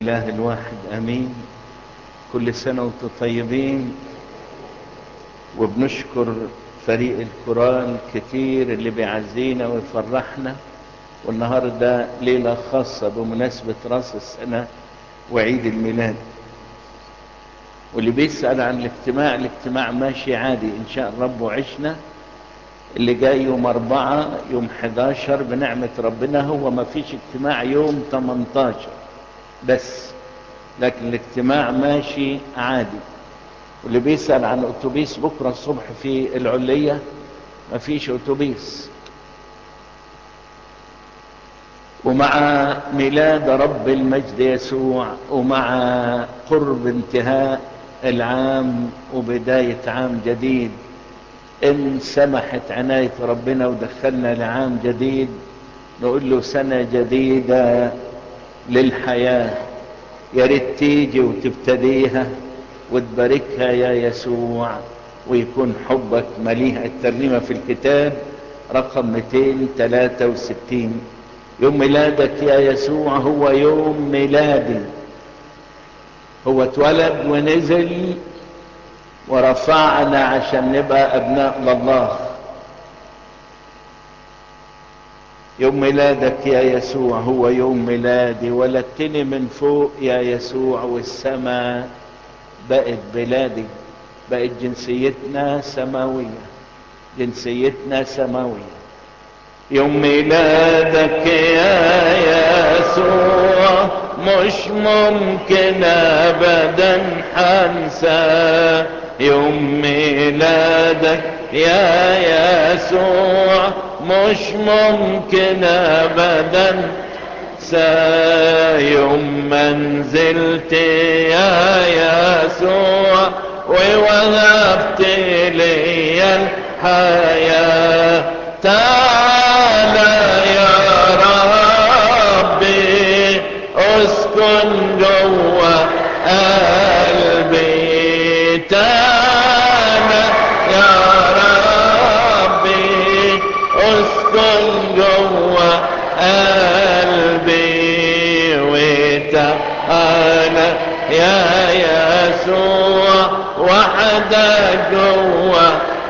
الله الواحد امين كل سنة وانتم طيبين وبنشكر فريق الكورال كتير اللي بيعزينا ويفرحنا والنهاردة ليلة خاصة بمناسبة راس السنة وعيد الميلاد واللي بيسأل عن الاجتماع الاجتماع ماشي عادي ان شاء الرب وعشنا اللي جاي يوم أربعة يوم 11 بنعمة ربنا هو ما فيش اجتماع يوم 18 بس لكن الاجتماع ماشي عادي واللي بيسأل عن اتوبيس بكرة الصبح في العلية ما فيش اتوبيس ومع ميلاد رب المجد يسوع ومع قرب انتهاء العام وبداية عام جديد ان سمحت عناية ربنا ودخلنا لعام جديد نقول له سنة جديدة للحياة يا ريت تيجي وتبتديها وتباركها يا يسوع ويكون حبك مليها الترنيمة في الكتاب رقم 263 يوم ميلادك يا يسوع هو يوم ميلادي هو اتولد ونزل ورفعنا عشان نبقى ابناء لله يوم ميلادك يا يسوع هو يوم ميلادي ولدتني من فوق يا يسوع والسماء بقت بلادي بقت جنسيتنا سماوية جنسيتنا سماوية يوم ميلادك يا يسوع مش ممكن ابدا حنسى يوم ميلادك يا يسوع مش ممكن ابدا يوم ما نزلت يا يسوع ووهبت لي الحياة تعالى يا ربي اسكن جوا قلبي تعالى يا ربي اسكن جوا قلبي وتعالى يا يسوع وحدك جوا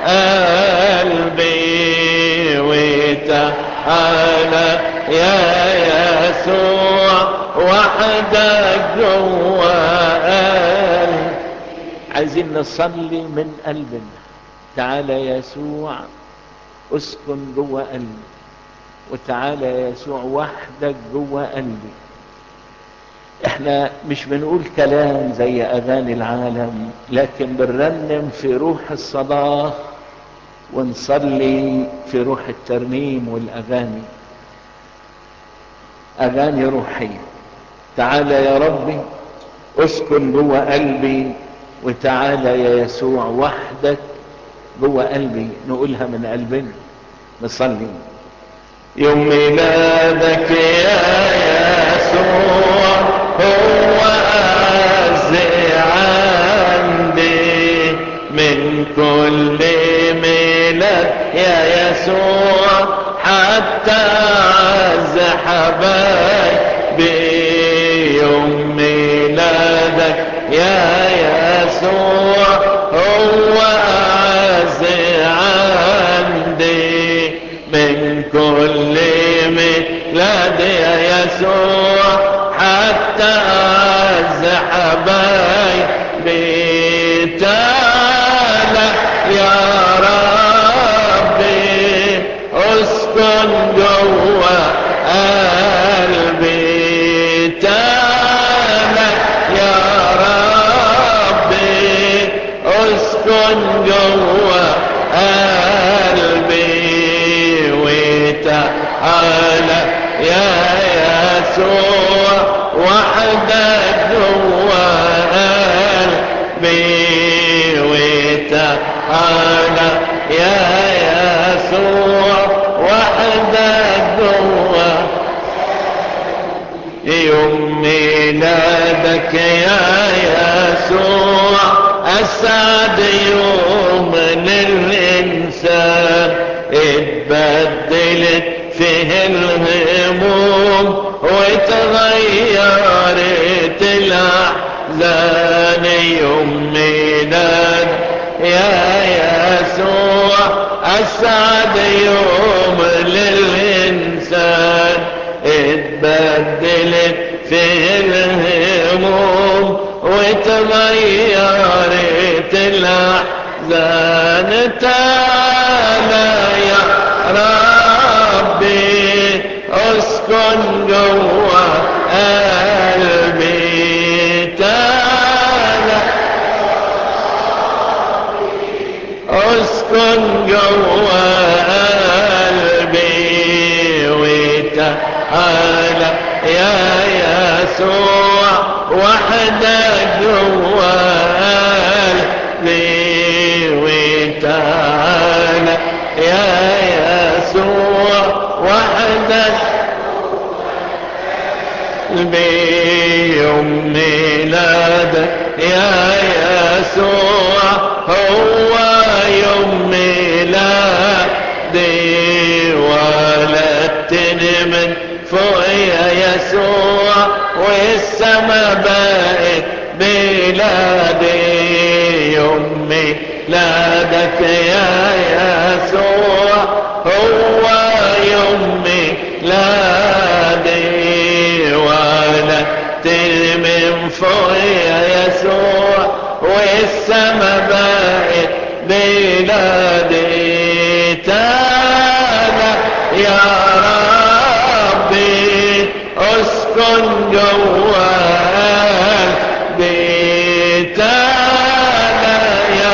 قلبي وتعالى يا يسوع وحدك جوا قلبي عايزين نصلي من قلبنا تعالى يا يسوع اسكن جوا قلبي وتعالى يا يسوع وحدك جوا قلبي احنا مش بنقول كلام زي اغاني العالم لكن بنرنم في روح الصلاة ونصلي في روح الترنيم والاغاني اغاني روحية تعالى يا ربي اسكن جوا قلبي وتعالى يا يسوع وحدك جوا قلبي نقولها من قلبنا نصلي يوم ميلادك يا يسوع هو أعز عندي من كل ميلاد يا يسوع حتى أعز حبايبي يوم ميلادك يا يسوع هو أعز عندي من كل ميلاد يا يسوع حتى أعز حبايبي تعالى يا ربي اسكن جوا قلبي تعالى يا ربي اسكن جوا قلبي وتعالى يا يسوع وحدك جوا قلبي وتعالى يا يسوع وحدك جوا يوم ميلادك يا يسوع أسعد يوم للإنسان اتبدلت فيه الهموم وتغيرت الأحزان يوم ميلاد يا يسوع أسعد يوم للإنسان اتبدلت في الهموم وتغيرت الأحزان تعالى يا ربي اسكن جوا قلبي تعالى اسكن جوا قلبي وتعالى يا يسوع وحدك جوا قلبي وتعالى يا يسوع وحدك بيوم ميلادك يا يسوع هو يوم ميلادي ولدتني من فوق يا يسوع والسما بقت بلادي يوم ميلادك يا يسوع هو يوم ميلادي ولدتني من فوق يا يسوع والسما بقت بلادي تعالى يا ربي اسكن جوا قلبي تعالى يا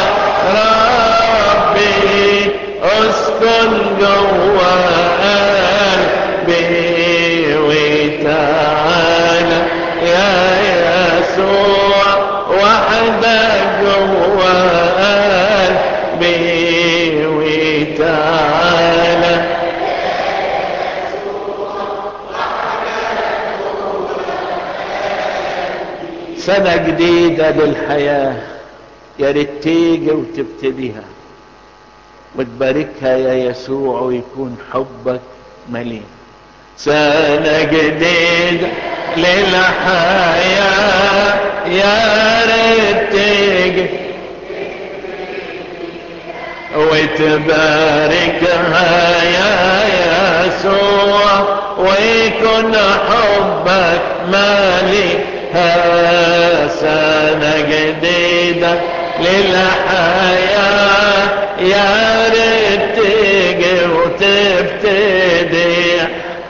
ربي اسكن جوا قلبي وتعالى يا يسوع وحدك جوا قلبي وتعالى سنة جديدة للحياة يا ريت تيجي وتبتديها وتباركها يا يسوع ويكون حبك مليء سنة جديدة للحياة يا ريت تيجي وتباركها يا يسوع ويكون حبك ماليها سنة جديدة للحياة يا ريت تيجي وتبتدي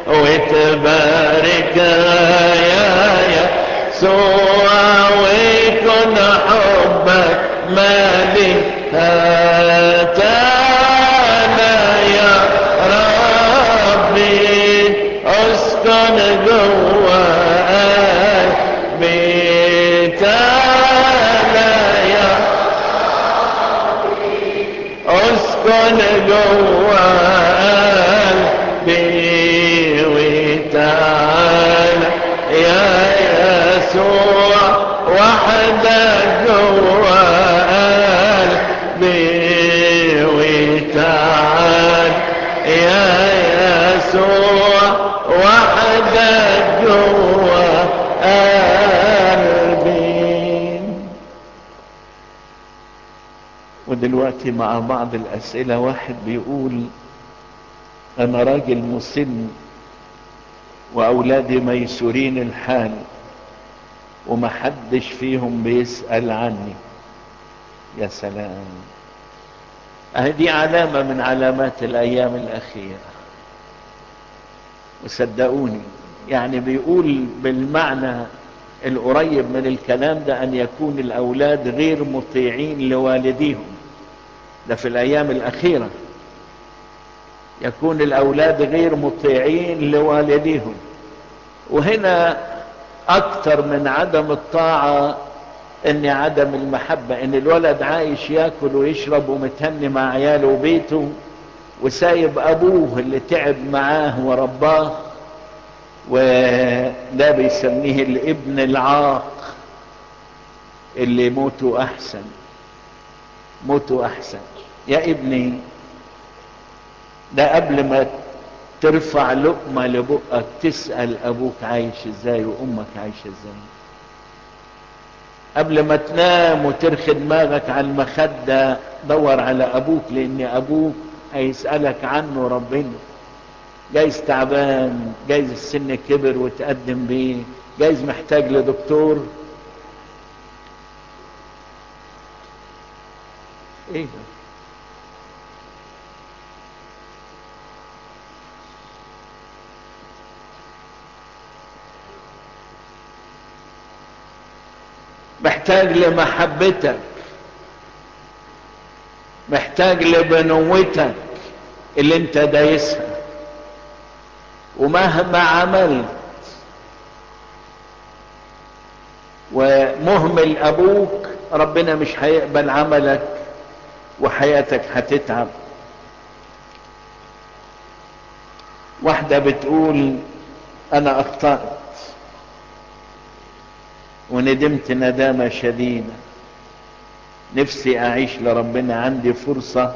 وتباركها يا يسوع ويكون حبك ماليها تعالى يا ربي اسكن جوا قلبي تعالى يا اسكن جوا قلبي وتعالى يا يسوع وحدك جوا قلبي وتعالى يا يسوع وحدك جوا قلبي ودلوقتي مع بعض الأسئلة واحد بيقول أنا راجل مسن وأولادي ميسورين الحال ومحدش فيهم بيسأل عني يا سلام أهي دي علامة من علامات الأيام الأخيرة وصدقوني يعني بيقول بالمعنى القريب من الكلام ده أن يكون الأولاد غير مطيعين لوالديهم ده في الأيام الأخيرة يكون الأولاد غير مطيعين لوالديهم وهنا أكثر من عدم الطاعة ان عدم المحبة ان الولد عايش ياكل ويشرب ومتهني مع عياله وبيته وسايب ابوه اللي تعب معاه ورباه وده بيسميه الابن العاق اللي موته احسن موته احسن يا ابني ده قبل ما ترفع لقمة لبقك تسأل ابوك عايش ازاي وامك عايشة ازاي قبل ما تنام وترخي دماغك على المخدة دور على ابوك لان ابوك هيسألك عنه ربنا جايز تعبان جايز السن كبر وتقدم بيه جايز محتاج لدكتور ايه ده محتاج لمحبتك محتاج لبنوتك اللي انت دايسها ومهما عملت ومهمل ابوك ربنا مش هيقبل عملك وحياتك هتتعب واحدة بتقول انا اخطأت وندمت ندامة شديدة نفسي اعيش لربنا عندي فرصة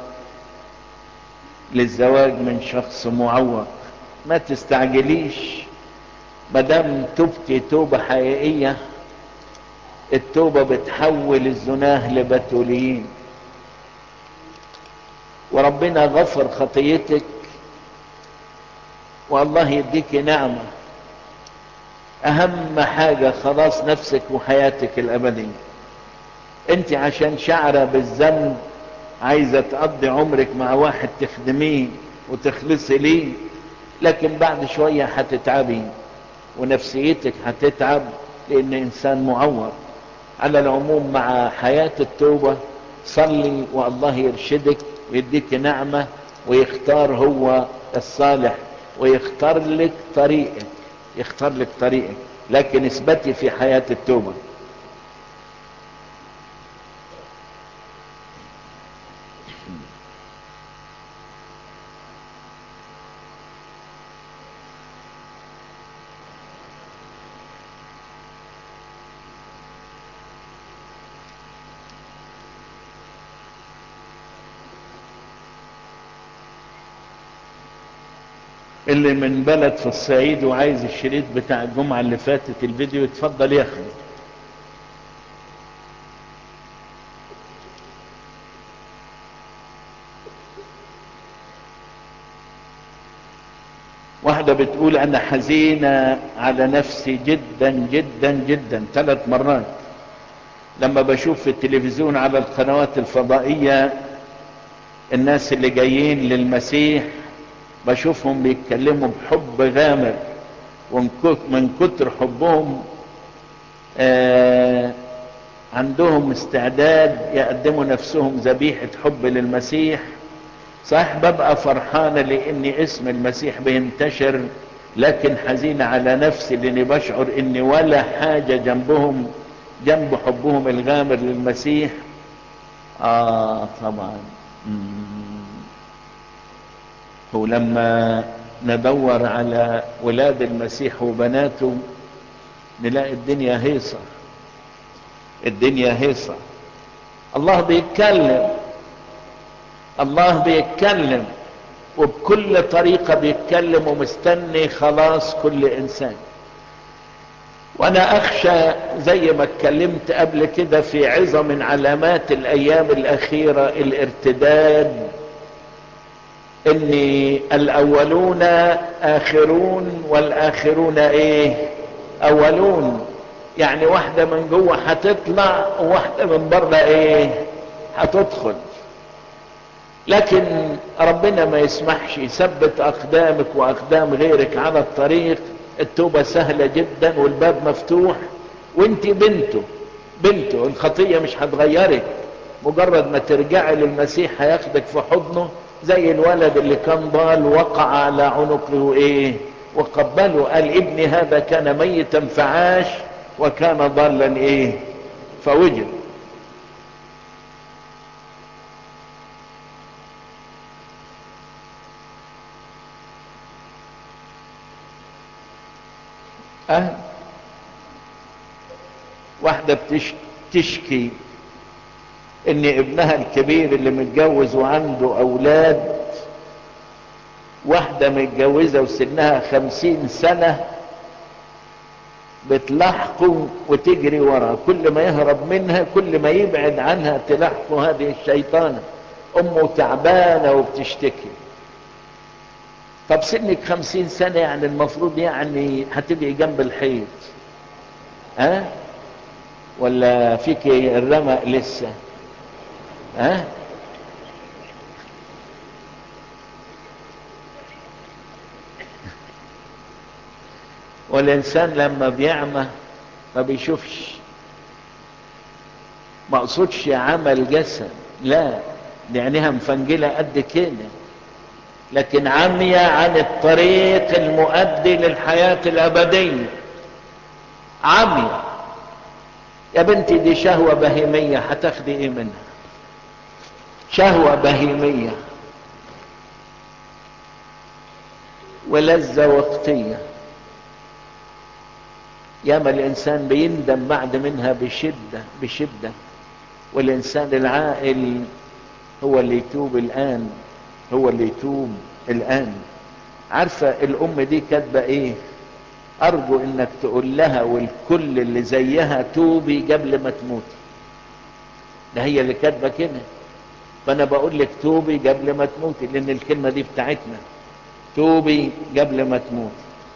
للزواج من شخص معوق ما تستعجليش مدام تبتي توبة حقيقية التوبة بتحول الزناه لبتوليين وربنا غفر خطيتك والله يديك نعمة اهم حاجة خلاص نفسك وحياتك الابدية انت عشان شعرة بالذنب عايزة تقضي عمرك مع واحد تخدميه وتخلصي ليه لكن بعد شوية هتتعبي ونفسيتك هتتعب لان انسان معور على العموم مع حياة التوبة صلي والله يرشدك ويديك نعمة ويختار هو الصالح ويختار لك طريقك يختار لك طريقك لكن اثبتي في حياة التوبة اللي من بلد في الصعيد وعايز الشريط بتاع الجمعة اللي فاتت الفيديو يتفضل ياخده واحدة بتقول انا حزينة على نفسي جدا جدا جدا ثلاث مرات لما بشوف في التلفزيون على القنوات الفضائية الناس اللي جايين للمسيح بشوفهم بيتكلموا بحب غامر ومن كتر حبهم آه عندهم استعداد يقدموا نفسهم ذبيحة حب للمسيح صح ببقى فرحانة لان اسم المسيح بينتشر لكن حزينة على نفسي لاني بشعر اني ولا حاجة جنبهم جنب حبهم الغامر للمسيح اه طبعا ولما ندور على ولاد المسيح وبناته نلاقي الدنيا هيصة الدنيا هيصة الله بيتكلم الله بيتكلم وبكل طريقة بيتكلم ومستني خلاص كل انسان وانا اخشى زي ما اتكلمت قبل كده في عظة من علامات الايام الاخيرة الارتداد ان الاولون اخرون والاخرون ايه اولون يعني واحدة من جوه هتطلع وواحدة من بره ايه هتدخل لكن ربنا ما يسمحش يثبت اقدامك واقدام غيرك على الطريق التوبة سهلة جدا والباب مفتوح وانت بنته بنته الخطية مش هتغيرك مجرد ما ترجعي للمسيح هياخدك في حضنه زي الولد اللي كان ضال وقع على عنقه ايه وقبله قال ابني هذا كان ميتا فعاش وكان ضالا ايه فوجد أه واحدة بتشكي ان ابنها الكبير اللي متجوز وعنده اولاد واحدة متجوزة وسنها خمسين سنة بتلاحقه وتجري وراه كل ما يهرب منها كل ما يبعد عنها تلاحقه هذه الشيطانة امه تعبانة وبتشتكي طب سنك خمسين سنة يعني المفروض يعني هتبقي جنب الحيط ها أه؟ ولا فيك الرمق لسه ها أه؟ والإنسان لما بيعمى ما بيشوفش ما اقصدش عمل جسد لا دي عينيها مفنجلة قد كده لكن عمية عن الطريق المؤدي للحياة الأبدية عمية يا بنتي دي شهوة بهيمية هتاخدي ايه منها شهوة بهيمية ولذة وقتيه ياما الانسان بيندم بعد منها بشدة بشدة والانسان العاقل هو اللي يتوب الان هو اللي يتوب الان عارفة الام دي كاتبة ايه ارجو انك تقول لها والكل اللي زيها توبي قبل ما تموتي ده هي اللي كاتبة كده فانا بقول لك توبي قبل ما تموتي لان الكلمة دي بتاعتنا توبي قبل ما تموتي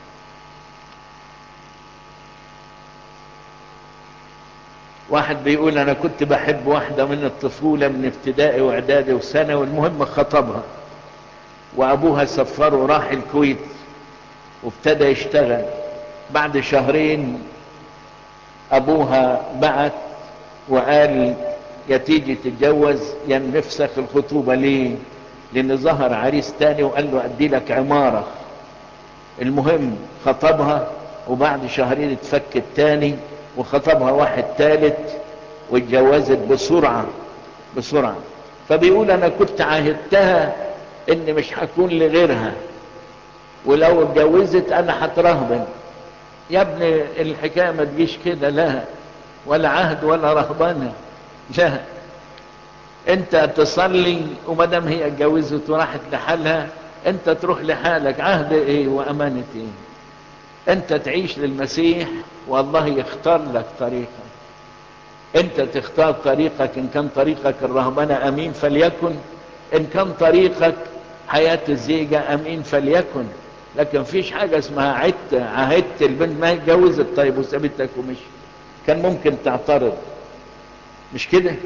واحد بيقول انا كنت بحب واحدة من الطفولة من ابتدائي واعدادي وسنة والمهم خطبها وابوها سفره راح الكويت وابتدى يشتغل بعد شهرين ابوها بعت وقال يا تيجي تتجوز يا نفسك الخطوبة ليه لان ظهر عريس تاني وقال له ادي لك عمارة المهم خطبها وبعد شهرين اتفك التاني وخطبها واحد ثالث واتجوزت بسرعة بسرعة فبيقول انا كنت عاهدتها ان مش هكون لغيرها ولو اتجوزت انا هترهبن يا ابني الحكاية ما تجيش كده لا ولا عهد ولا رهبنة لا انت تصلي ومدام هي اتجوزت وراحت لحالها انت تروح لحالك عهد ايه وامانة ايه انت تعيش للمسيح والله يختار لك طريقك انت تختار طريقك ان كان طريقك الرهبنة امين فليكن ان كان طريقك حياة الزيجة امين فليكن لكن فيش حاجة اسمها عدت عهدت البنت ما اتجوزت طيب وسابتك ومشي كان ممكن تعترض مش كده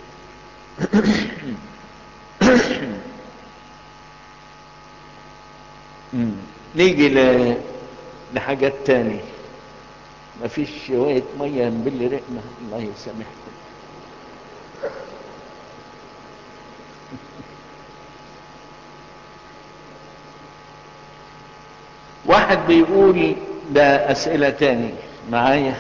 نيجي ل... لحاجات تاني مفيش شوية مية نبل رقمة الله يسامحكم واحد بيقول ده أسئلة تاني معايا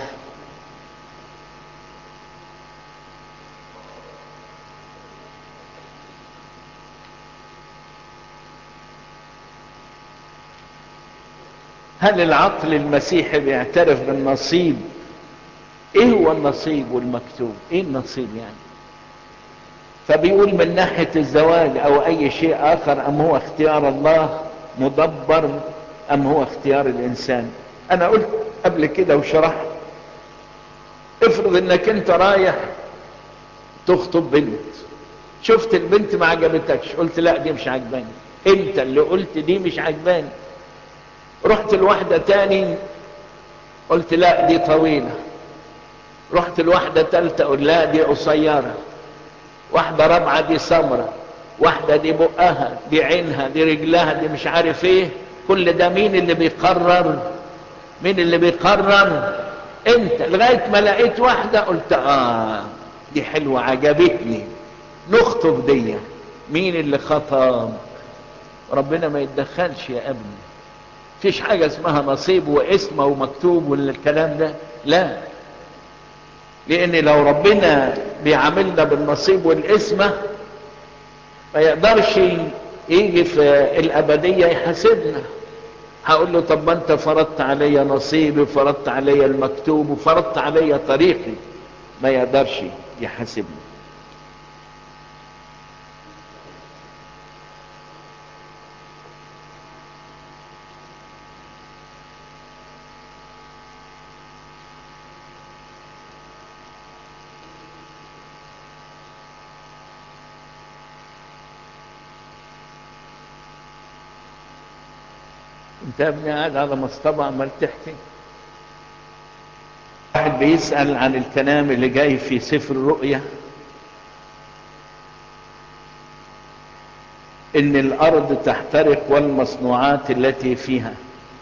هل العقل المسيحي بيعترف بالنصيب ايه هو النصيب والمكتوب ايه النصيب يعني فبيقول من ناحية الزواج او اي شيء اخر ام هو اختيار الله مدبر ام هو اختيار الانسان انا قلت قبل كده وشرحت افرض انك انت رايح تخطب بنت شفت البنت ما عجبتكش قلت لا دي مش عجباني انت اللي قلت دي مش عجباني رحت لواحدة تاني قلت لا دي طويلة رحت لواحدة تالتة قلت لا دي قصيرة واحدة رابعة دي سمرة واحدة دي بقها دي عينها دي رجلها دي مش عارف ايه كل ده مين اللي بيقرر مين اللي بيقرر انت لغاية ما لقيت واحدة قلت اه دي حلوة عجبتني نخطب دي مين اللي خطب ربنا ما يتدخلش يا ابني فيش حاجة اسمها نصيب واسمه ومكتوب والكلام ده لا لان لو ربنا بيعاملنا بالنصيب والاسمة ما يقدرش يجي في الابدية يحاسبنا هقول له طب ما انت فرضت عليا نصيبي وفرضت عليا المكتوب وفرضت عليا طريقي ما يقدرش يحاسبني انت يا ابني قاعد على مصطبة عمال تحكي واحد بيسأل عن الكلام اللي جاي في سفر الرؤيا ان الارض تحترق والمصنوعات التي فيها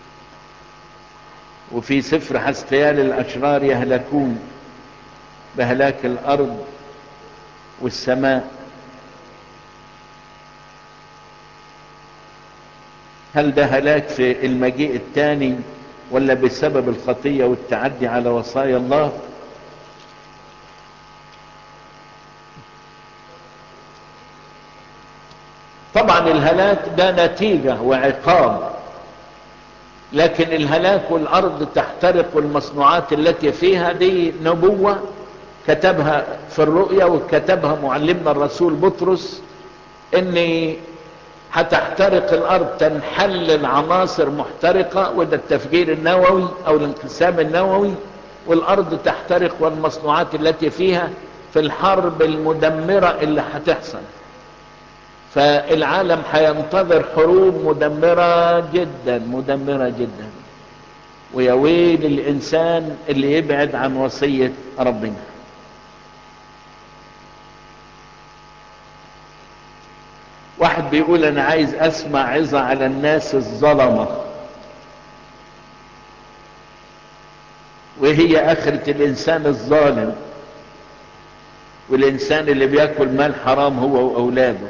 وفي سفر حسقيال الاشرار يهلكون بهلاك الارض والسماء هل ده هلاك في المجيء الثاني ولا بسبب الخطية والتعدي على وصايا الله طبعا الهلاك ده نتيجة وعقاب لكن الهلاك والأرض تحترق والمصنوعات التي فيها دي نبوة كتبها في الرؤيا وكتبها معلمنا الرسول بطرس ان هتحترق الارض تنحل العناصر محترقة وده التفجير النووي او الانقسام النووي والارض تحترق والمصنوعات التي فيها في الحرب المدمرة اللي هتحصل فالعالم هينتظر حروب مدمرة جدا مدمرة جدا ويا ويل الانسان اللي يبعد عن وصية ربنا واحد بيقول انا عايز اسمع عظة على الناس الظلمة وهي اخرة الانسان الظالم والانسان اللي بياكل مال حرام هو واولاده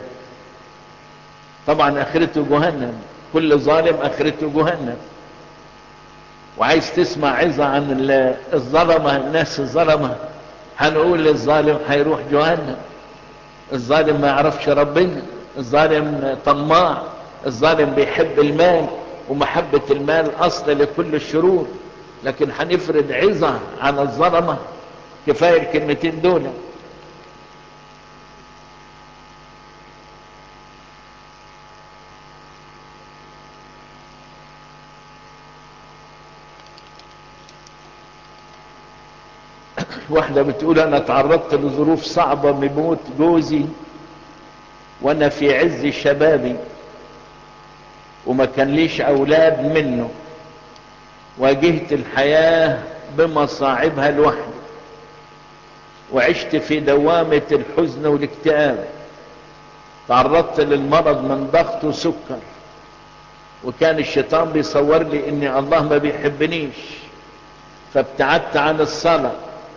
طبعا اخرته جهنم كل ظالم اخرته جهنم وعايز تسمع عظة عن الظلمة الناس الظلمة هنقول للظالم هيروح جهنم الظالم ما يعرفش ربنا الظالم طماع الظالم بيحب المال ومحبة المال أصل لكل الشرور لكن هنفرد عظة على الظلمة كفاية الكلمتين دول واحدة بتقول أنا تعرضت لظروف صعبة بموت جوزي وانا في عز شبابي وما كان ليش اولاد منه واجهت الحياة بمصاعبها لوحدي وعشت في دوامة الحزن والاكتئاب تعرضت للمرض من ضغط وسكر وكان الشيطان بيصور لي ان الله ما بيحبنيش فابتعدت عن الصلاة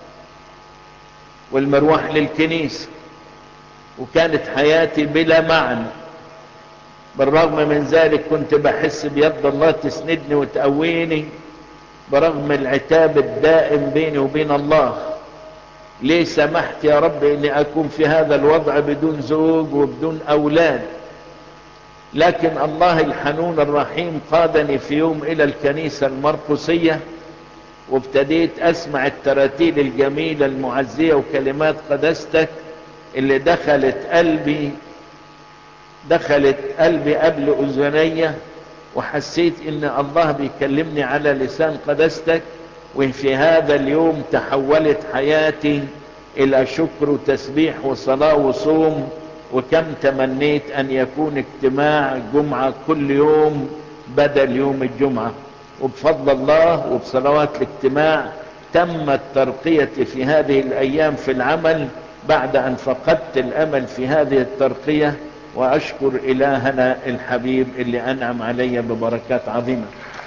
والمروح للكنيسة وكانت حياتي بلا معنى بالرغم من ذلك كنت بحس بيد الله تسندني وتقويني برغم العتاب الدائم بيني وبين الله ليه سمحت يا رب اني اكون في هذا الوضع بدون زوج وبدون اولاد لكن الله الحنون الرحيم قادني في يوم الى الكنيسة المرقسية وابتديت اسمع التراتيل الجميلة المعزية وكلمات قدستك اللي دخلت قلبي دخلت قلبي قبل اذني وحسيت ان الله بيكلمني على لسان قدستك وفي هذا اليوم تحولت حياتي الى شكر وتسبيح وصلاة وصوم وكم تمنيت ان يكون اجتماع جمعة كل يوم بدل يوم الجمعة وبفضل الله وبصلوات الاجتماع تمت ترقيتي في هذه الايام في العمل بعد ان فقدت الامل في هذه الترقية واشكر الهنا الحبيب اللي انعم علي ببركات عظيمة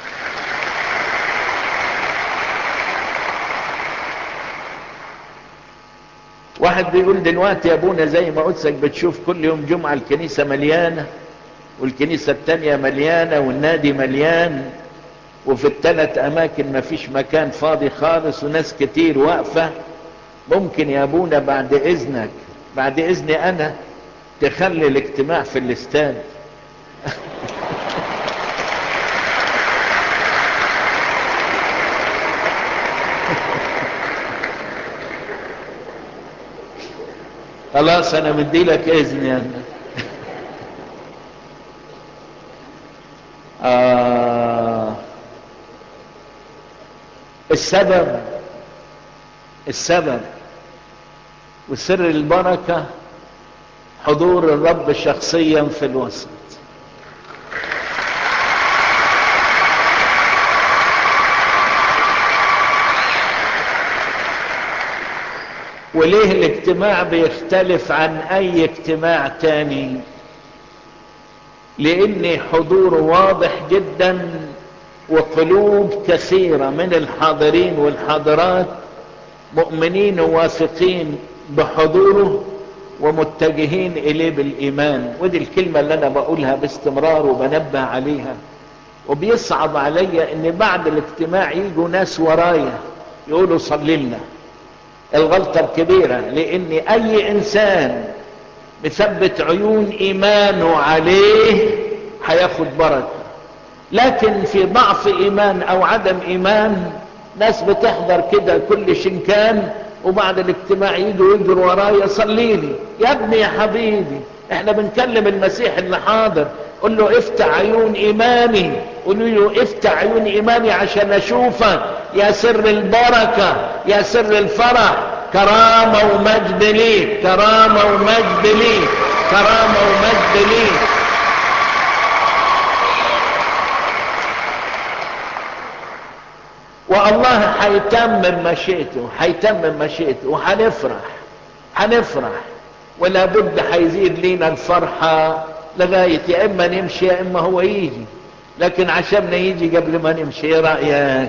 واحد بيقول دلوقتي يا ابونا زي ما قدسك بتشوف كل يوم جمعة الكنيسة مليانة والكنيسة التانية مليانة والنادي مليان وفي الثلاث اماكن ما فيش مكان فاضي خالص وناس كتير واقفة ممكن يا ابونا بعد اذنك بعد اذني انا تخلي الاجتماع في الاستاد خلاص انا مدي لك اذن يا أنا. آه السبب السبب وسر البركة حضور الرب شخصيا في الوسط وليه الاجتماع بيختلف عن اي اجتماع تاني لان حضوره واضح جدا وقلوب كثيرة من الحاضرين والحاضرات مؤمنين وواثقين بحضوره ومتجهين اليه بالايمان ودي الكلمة اللي انا بقولها باستمرار وبنبه عليها وبيصعب عليا ان بعد الاجتماع يجوا ناس ورايا يقولوا صلي لنا الغلطة الكبيرة لان اي انسان مثبت عيون ايمانه عليه هياخد بركة لكن في ضعف ايمان او عدم ايمان ناس بتحضر كده كل شنكان وبعد الاجتماع يجوا يجروا ورايا صلي لي يا ابني يا حبيبي احنا بنكلم المسيح اللي حاضر قل له افتح عيون ايماني قل له افتح عيون ايماني عشان اشوفك يا سر البركة يا سر الفرح كرامة ومجد ليك كرامة ومجد ليك كرامة ومجد ليك والله هيتمم مشيئته هيتمم مشيئته وهنفرح هنفرح ولا بد هيزيد لينا الفرحة لغاية يا اما نمشي يا اما هو يجي لكن عشان يجي قبل ما نمشي ايه رأيك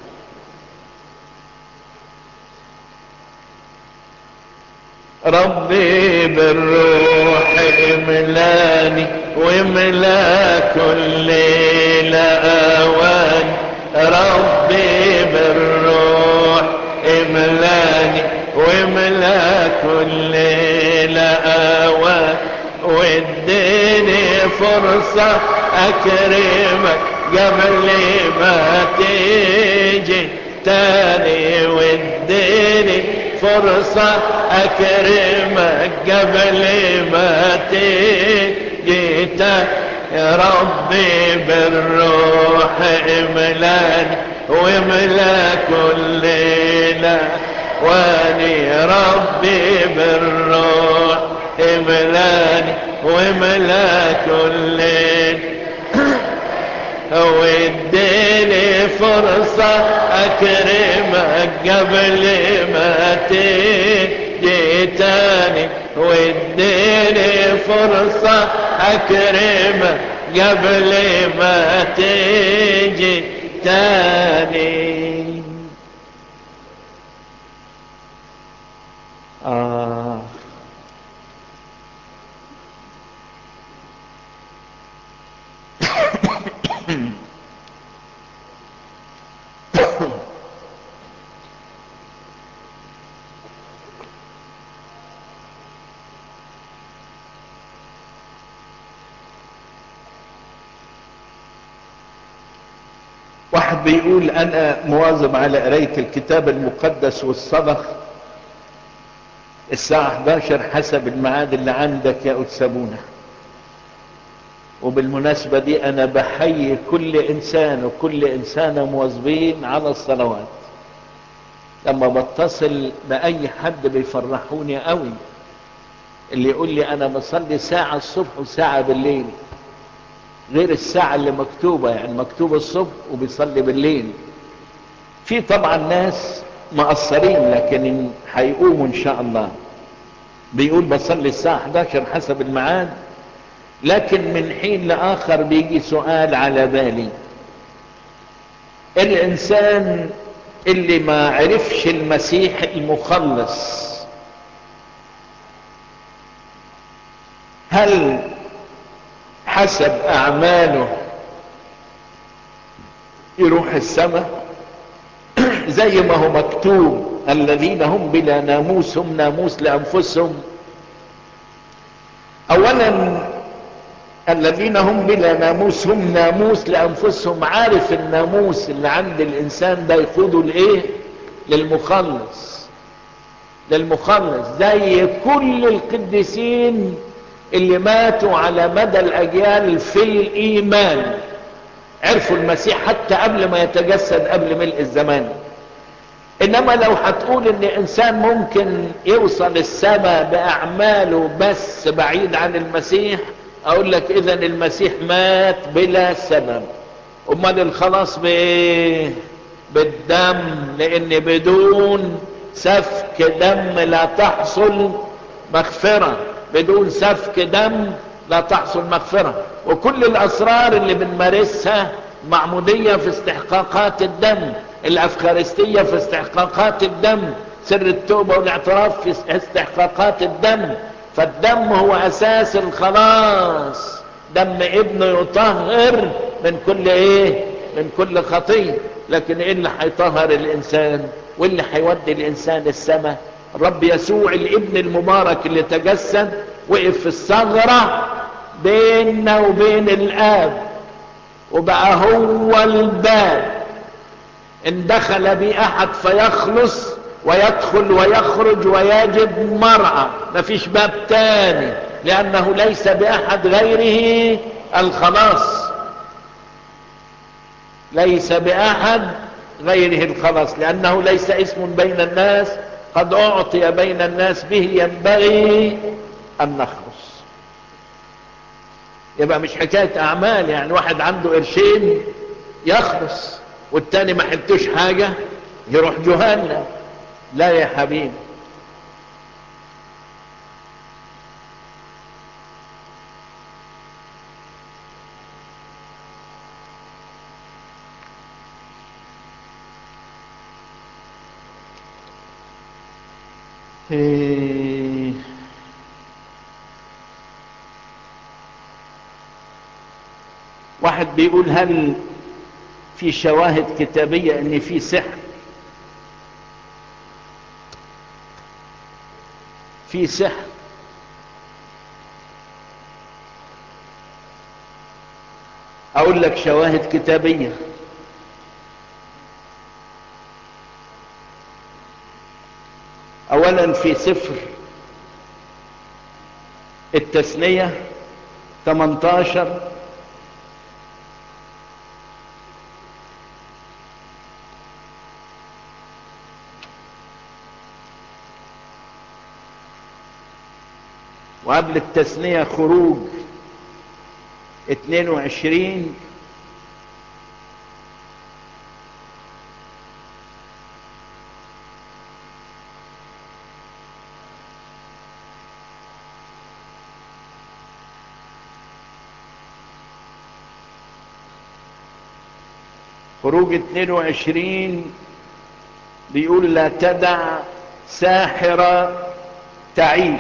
ربي بالروح املاني واملا كل الاوان ربي بالروح املاني واملا كل الاوان واديني فرصة اكرمك قبل ما تيجي تاني واديني فرصة اكرمك قبل ما تيجي يا ربي بالروح املاني واملا كل ليلة واني ربي بالروح املاني واملا كل ليلة واديني فرصة اكرمك قبل ما تيجي تاني واديني فرصة اكرمك قبل ما تيجي تاني آه واحد بيقول انا مواظب على قراية الكتاب المقدس والصدق الساعة 11 حسب الميعاد اللي عندك يا أتسابونا وبالمناسبة دي انا بحيي كل انسان وكل انسانة مواظبين على الصلوات لما بتصل باي حد بيفرحوني قوي اللي يقول لي انا بصلي ساعة الصبح وساعة بالليل غير الساعة اللي مكتوبة يعني مكتوبة الصبح وبيصلي بالليل في طبعا ناس مقصرين لكن هيقوموا ان شاء الله بيقول بصلي الساعة 11 حسب الميعاد لكن من حين لآخر بيجي سؤال على بالي الإنسان اللي ما عرفش المسيح المخلص هل حسب أعماله يروح السماء زي ما هو مكتوب الذين هم بلا ناموس هم ناموس لأنفسهم أولا الذين هم بلا ناموس هم ناموس لأنفسهم عارف الناموس اللي عند الإنسان ده يقوده لإيه للمخلص للمخلص زي كل القديسين اللي ماتوا على مدى الأجيال في الإيمان عرفوا المسيح حتى قبل ما يتجسد قبل ملء الزمان انما لو هتقول ان انسان ممكن يوصل السماء باعماله بس بعيد عن المسيح اقول لك اذا المسيح مات بلا سبب امال الخلاص بايه بالدم لان بدون سفك دم لا تحصل مغفرة بدون سفك دم لا تحصل مغفرة وكل الاسرار اللي بنمارسها معمودية في استحقاقات الدم الافخارستية في استحقاقات الدم سر التوبة والاعتراف في استحقاقات الدم فالدم هو اساس الخلاص دم ابنه يطهر من كل ايه من كل خطية لكن ايه اللي هيطهر الانسان واللي هيودي الانسان السماء الرب يسوع الابن المبارك اللي تجسد وقف في الثغرة بيننا وبين الاب وبقى هو الباب ان دخل بي احد فيخلص ويدخل ويخرج ويجد مرعى مفيش باب تاني لانه ليس باحد غيره الخلاص ليس باحد غيره الخلاص لانه ليس اسم بين الناس قد اعطي بين الناس به ينبغي ان نخلص يبقى مش حكاية اعمال يعني واحد عنده قرشين يخلص والتاني ما حلتوش حاجة يروح جهنم لا يا حبيبي إيه واحد بيقول هل في شواهد كتابية ان في سحر في سحر اقول لك شواهد كتابية اولا في سفر التثنية 18 وقبل التثنية خروج 22 خروج 22 بيقول لا تدع ساحرة تعيش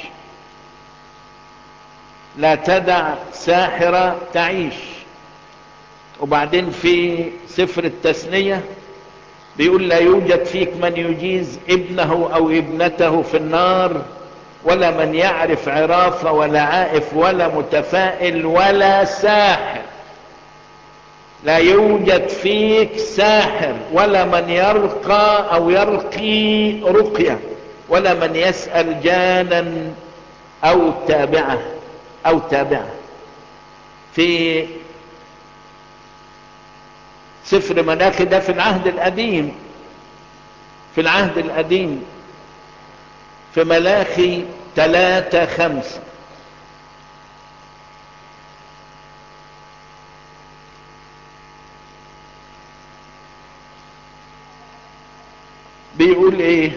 لا تدع ساحرة تعيش وبعدين في سفر التثنية بيقول لا يوجد فيك من يجيز ابنه او ابنته في النار ولا من يعرف عرافة ولا عائف ولا متفائل ولا ساحر لا يوجد فيك ساحر ولا من يرقى او يرقي رقية ولا من يسأل جانا او تابعه او تابعه في سفر مناخي ده في العهد القديم في العهد القديم في ملاخي ثلاثة خمسة بيقول ايه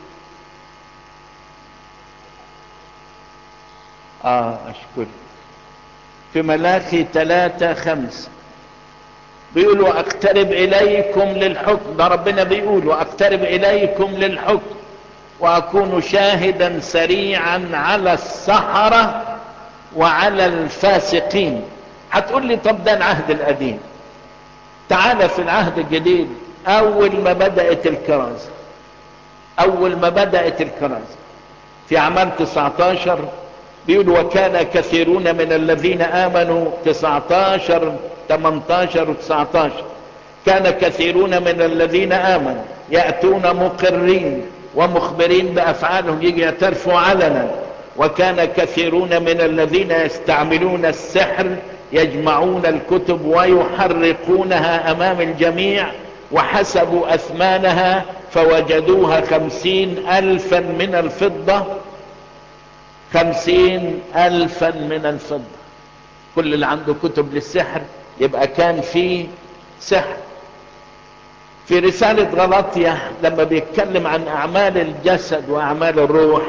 اه اشكر في ملاخي ثلاثة خمسة بيقول واقترب اليكم للحكم ده ربنا بيقول واقترب اليكم للحكم واكون شاهدا سريعا على السحرة وعلى الفاسقين هتقول لي طب ده العهد القديم تعال في العهد الجديد اول ما بدأت الكرازة اول ما بدأت الكرازة في اعمال 19 بيقول وكان كثيرون من الذين امنوا 19 18 و 19 كان كثيرون من الذين امنوا ياتون مقرين ومخبرين بافعالهم يجي يعترفوا علنا وكان كثيرون من الذين يستعملون السحر يجمعون الكتب ويحرقونها امام الجميع وحسبوا اثمانها فوجدوها خمسين الفا من الفضة خمسين الفا من الفضة كل اللي عنده كتب للسحر يبقى كان فيه سحر في رسالة غلطية لما بيتكلم عن أعمال الجسد وأعمال الروح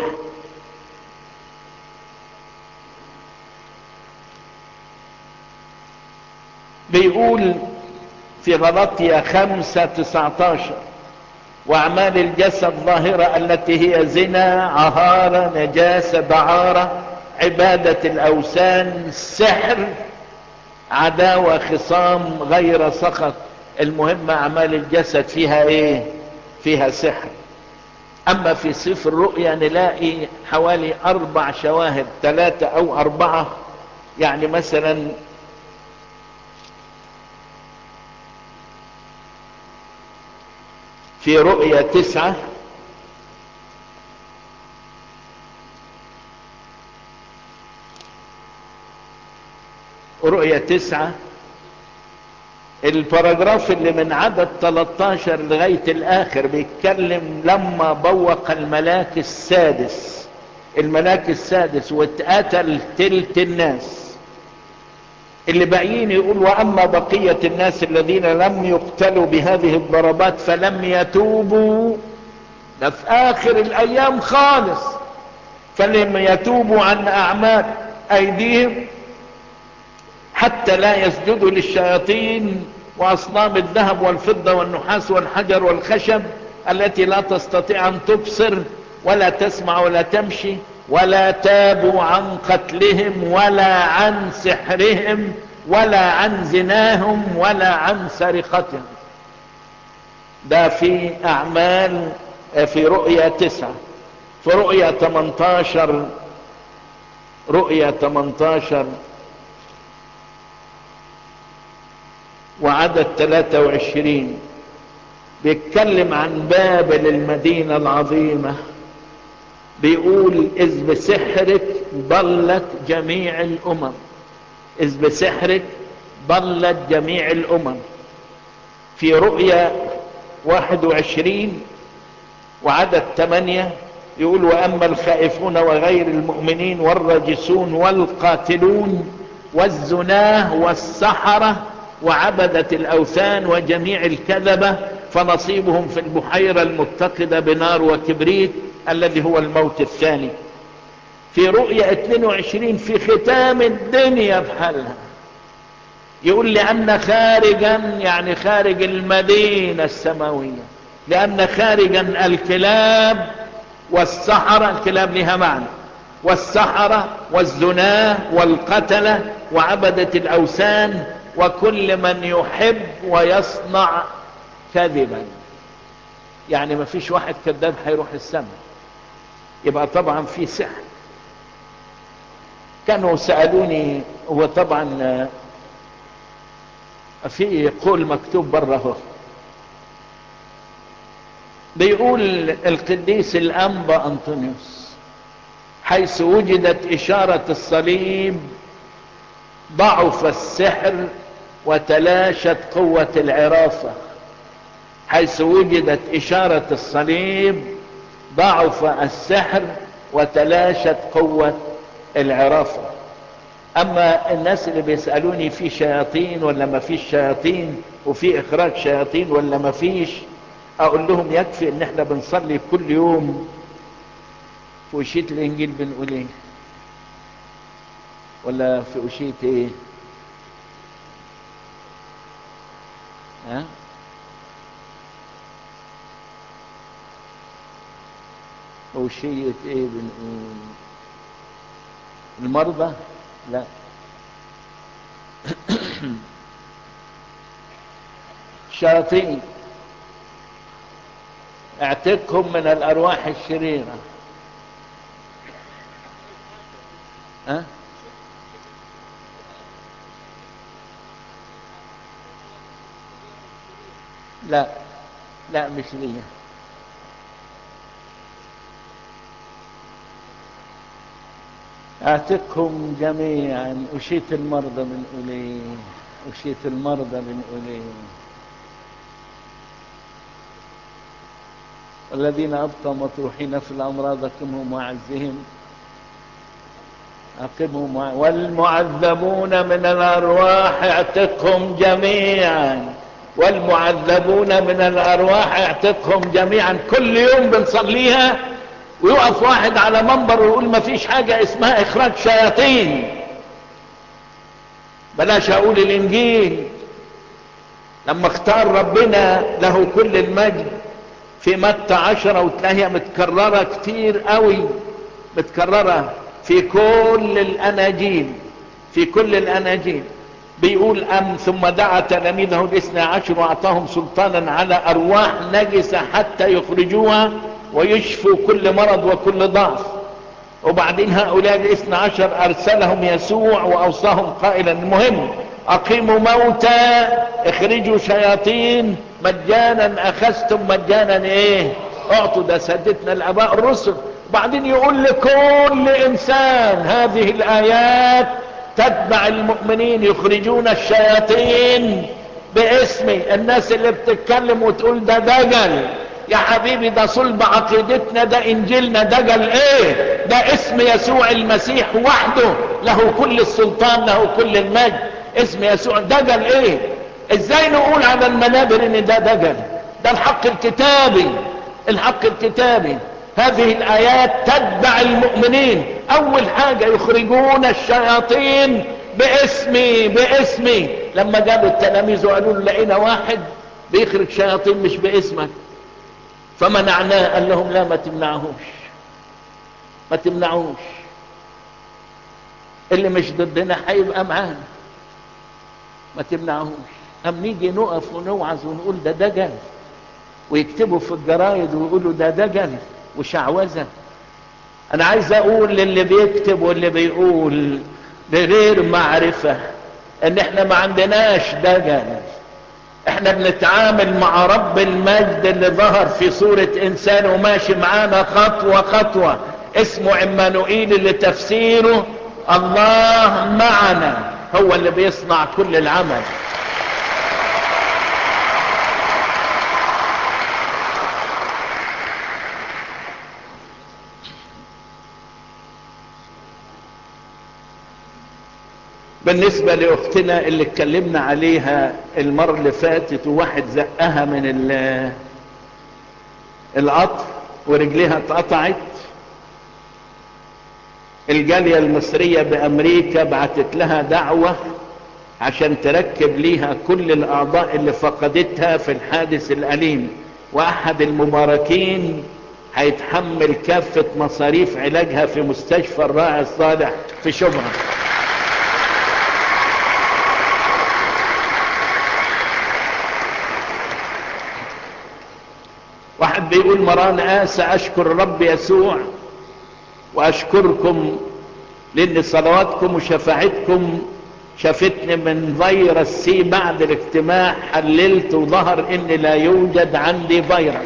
بيقول في غلطية خمسة تسعتاشر وأعمال الجسد ظاهرة التي هي زنا عهارة نجاسة دعارة عبادة الأوثان سحر عداوة خصام غير سخط المهم أعمال الجسد فيها إيه فيها سحر أما في سفر الرؤيا نلاقي حوالي أربع شواهد ثلاثة أو أربعة يعني مثلا في رؤيا تسعة رؤيا تسعة الباراجراف اللي من عدد 13 لغاية الآخر بيتكلم لما بوق الملاك السادس الملاك السادس واتقتل تلت الناس اللي باقيين يقول واما بقية الناس الذين لم يقتلوا بهذه الضربات فلم يتوبوا ده في اخر الايام خالص فلم يتوبوا عن اعمال ايديهم حتى لا يسجدوا للشياطين واصنام الذهب والفضة والنحاس والحجر والخشب التي لا تستطيع ان تبصر ولا تسمع ولا تمشي ولا تابوا عن قتلهم ولا عن سحرهم ولا عن زناهم ولا عن سرقتهم ده في اعمال في رؤيا تسعة في رؤيا 18 رؤيا 18 وعدد 23 بيتكلم عن بابل المدينة العظيمة بيقول إذ بسحرك ضلت جميع الأمم إذ بسحرك ضلت جميع الأمم في رؤيا 21 وعدد 8 يقول وأما الخائفون وغير المؤمنين والرجسون والقاتلون والزناه والسحرة وعبدة الأوثان وجميع الكذبة فنصيبهم في البحيرة المتقدة بنار وكبريت الذي هو الموت الثاني في رؤية 22 في ختام الدنيا بحالها يقول لأن خارجا يعني خارج المدينة السماوية لأن خارجا الكلاب والسحرة الكلاب لها معنى والسحرة والزناه والقتلة وعبدة الأوثان وكل من يحب ويصنع كذبا يعني ما فيش واحد كذاب هيروح السماء يبقى طبعا في سحر كانوا سألوني هو طبعا في قول مكتوب بره بيقول القديس الأنبا أنطونيوس حيث وجدت إشارة الصليب ضعف السحر وتلاشت قوة العرافة حيث وجدت إشارة الصليب ضعف السحر وتلاشت قوة العرافة أما الناس اللي بيسألوني في شياطين ولا ما فيش شياطين وفي إخراج شياطين ولا ما فيش أقول لهم يكفي إن إحنا بنصلي كل يوم في أشية الإنجيل بنقول إيه ولا في أشية إيه ها أوشية إيه بنقول المرضى لا شياطين اعتقهم من الأرواح الشريرة ها لا لا مش ليا اعتقهم جميعا أشيت المرضى من أوليه أشيت المرضى من أوليه والذين أبقوا مطروحين في الأمراض أقمهم وعزهم أقمهم والمعذبون من الأرواح اعتقهم جميعا والمعذبون من الارواح اعتقهم جميعا كل يوم بنصليها ويقف واحد على منبر ويقول ما فيش حاجة اسمها اخراج شياطين بلاش اقول الانجيل لما اختار ربنا له كل المجد في متى عشرة وتلاقيها متكررة كتير قوي متكررة في كل الاناجيل في كل الاناجيل بيقول ام ثم دعا تلاميذه الاثنى عشر واعطاهم سلطانا على ارواح نجسة حتى يخرجوها ويشفوا كل مرض وكل ضعف وبعدين هؤلاء الاثنى عشر ارسلهم يسوع واوصاهم قائلا المهم اقيموا موتى اخرجوا شياطين مجانا اخذتم مجانا ايه اعطوا ده سدتنا الاباء الرسل بعدين يقول لكل انسان هذه الايات تتبع المؤمنين يخرجون الشياطين باسمي الناس اللي بتتكلم وتقول ده دجل يا حبيبي ده صلب عقيدتنا ده انجيلنا دجل ايه ده اسم يسوع المسيح وحده له كل السلطان له كل المجد اسم يسوع دجل ايه ازاي نقول على المنابر ان ده دجل ده الحق الكتابي الحق الكتابي هذه الايات تتبع المؤمنين اول حاجة يخرجون الشياطين باسمي باسمي لما جابوا التلاميذ وقالوا له لقينا واحد بيخرج شياطين مش باسمك فمنعناه قال لهم لا ما تمنعهوش ما تمنعوش اللي مش ضدنا هيبقى معانا ما تمنعهوش أم نيجي نقف ونوعظ ونقول ده دجل ويكتبوا في الجرايد ويقولوا ده دجل وشعوذة انا عايز اقول للي بيكتب واللي بيقول بغير معرفة ان احنا ما عندناش دجل احنا بنتعامل مع رب المجد اللي ظهر في صورة انسان وماشي معانا خطوة خطوة اسمه عمانوئيل اللي تفسيره الله معنا هو اللي بيصنع كل العمل بالنسبة لأختنا اللي اتكلمنا عليها المرة اللي فاتت وواحد زقها من القطر ورجليها اتقطعت الجالية المصرية بأمريكا بعتت لها دعوة عشان تركب ليها كل الأعضاء اللي فقدتها في الحادث الأليم وأحد المباركين هيتحمل كافة مصاريف علاجها في مستشفى الراعي الصالح في شبرا واحد بيقول مران آسى أشكر الرب يسوع وأشكركم لأن صلواتكم وشفاعتكم شافتني من فيروس سي بعد الاجتماع حللت وظهر ان لا يوجد عندي فيروس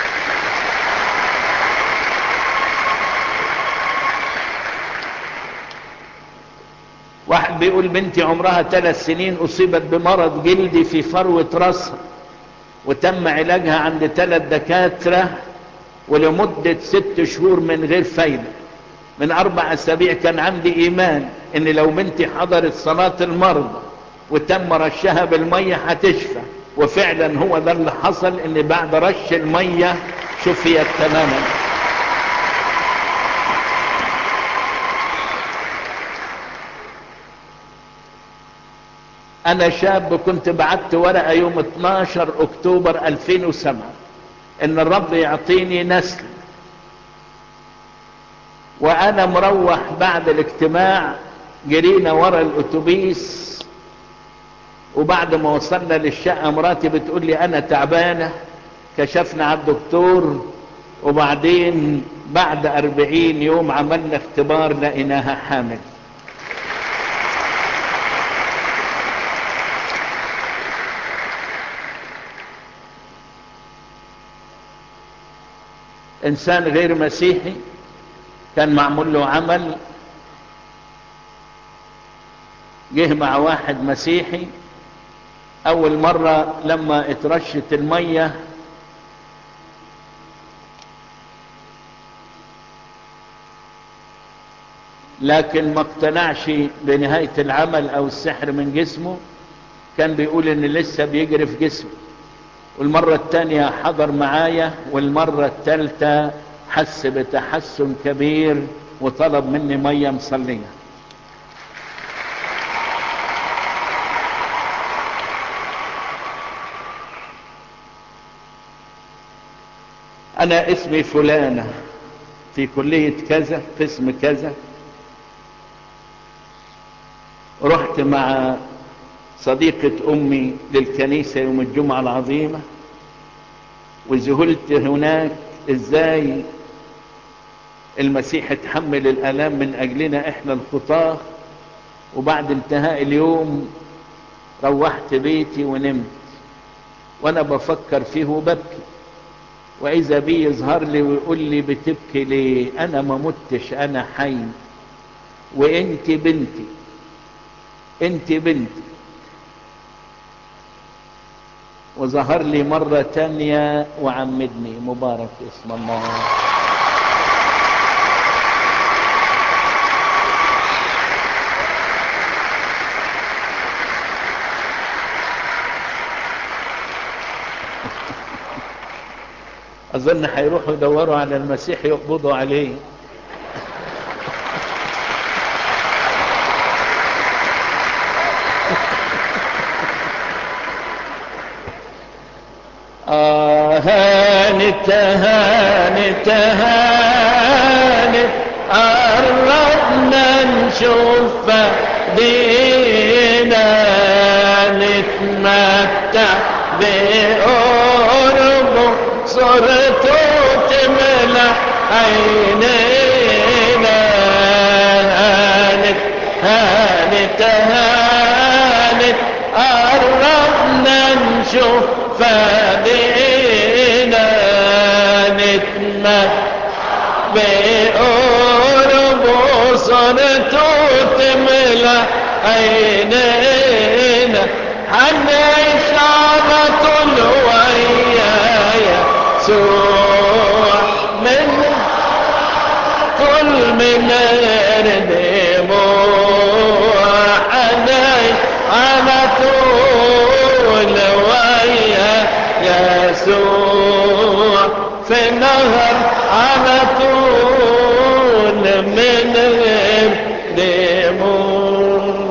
واحد بيقول بنتي عمرها ثلاث سنين اصيبت بمرض جلدي في فروة راسها وتم علاجها عند ثلاث دكاترة ولمدة ست شهور من غير فايدة من اربع اسابيع كان عندي ايمان ان لو بنتي حضرت صلاة المرضى وتم رشها بالمية هتشفى وفعلا هو ده اللي حصل ان بعد رش المية شفيت تماما انا شاب كنت بعت ورقة يوم 12 اكتوبر 2007 ان الرب يعطيني نسل وانا مروح بعد الاجتماع جرينا ورا الاتوبيس وبعد ما وصلنا للشقة مراتي بتقول لي انا تعبانة كشفنا على الدكتور وبعدين بعد اربعين يوم عملنا اختبار لقيناها حامل انسان غير مسيحي كان معمول له عمل جه مع واحد مسيحي اول مرة لما اترشت المية لكن ما اقتنعش بنهاية العمل او السحر من جسمه كان بيقول ان لسه بيجري في جسمه والمرة التانية حضر معايا والمرة التالتة حس بتحسن كبير وطلب مني مية مصلية انا اسمي فلانة في كلية كذا قسم كذا رحت مع صديقة امي للكنيسة يوم الجمعة العظيمة وذهلت هناك ازاي المسيح اتحمل الالام من اجلنا احنا الخطاه وبعد انتهاء اليوم روحت بيتي ونمت وانا بفكر فيه وببكي واذا بي يظهر لي ويقول لي بتبكي ليه انا ما متش انا حي وانت بنتي انت بنتي وظهر لي مرة تانية وعمدني مبارك اسم الله اظن هيروحوا يدوروا على المسيح يقبضوا عليه آه هانت هانت هانت قربنا نشوف دينا نتمتع بقربه صرته تملى عينينا هانت هانت هانت قربنا نشوف فبقينا نتمتع بقربه صرته تملى عينينا هنعيش على طول ويايا سوح من كل من دموع هنعيش على طول ويا يسوع في نهر على طول من غير دموع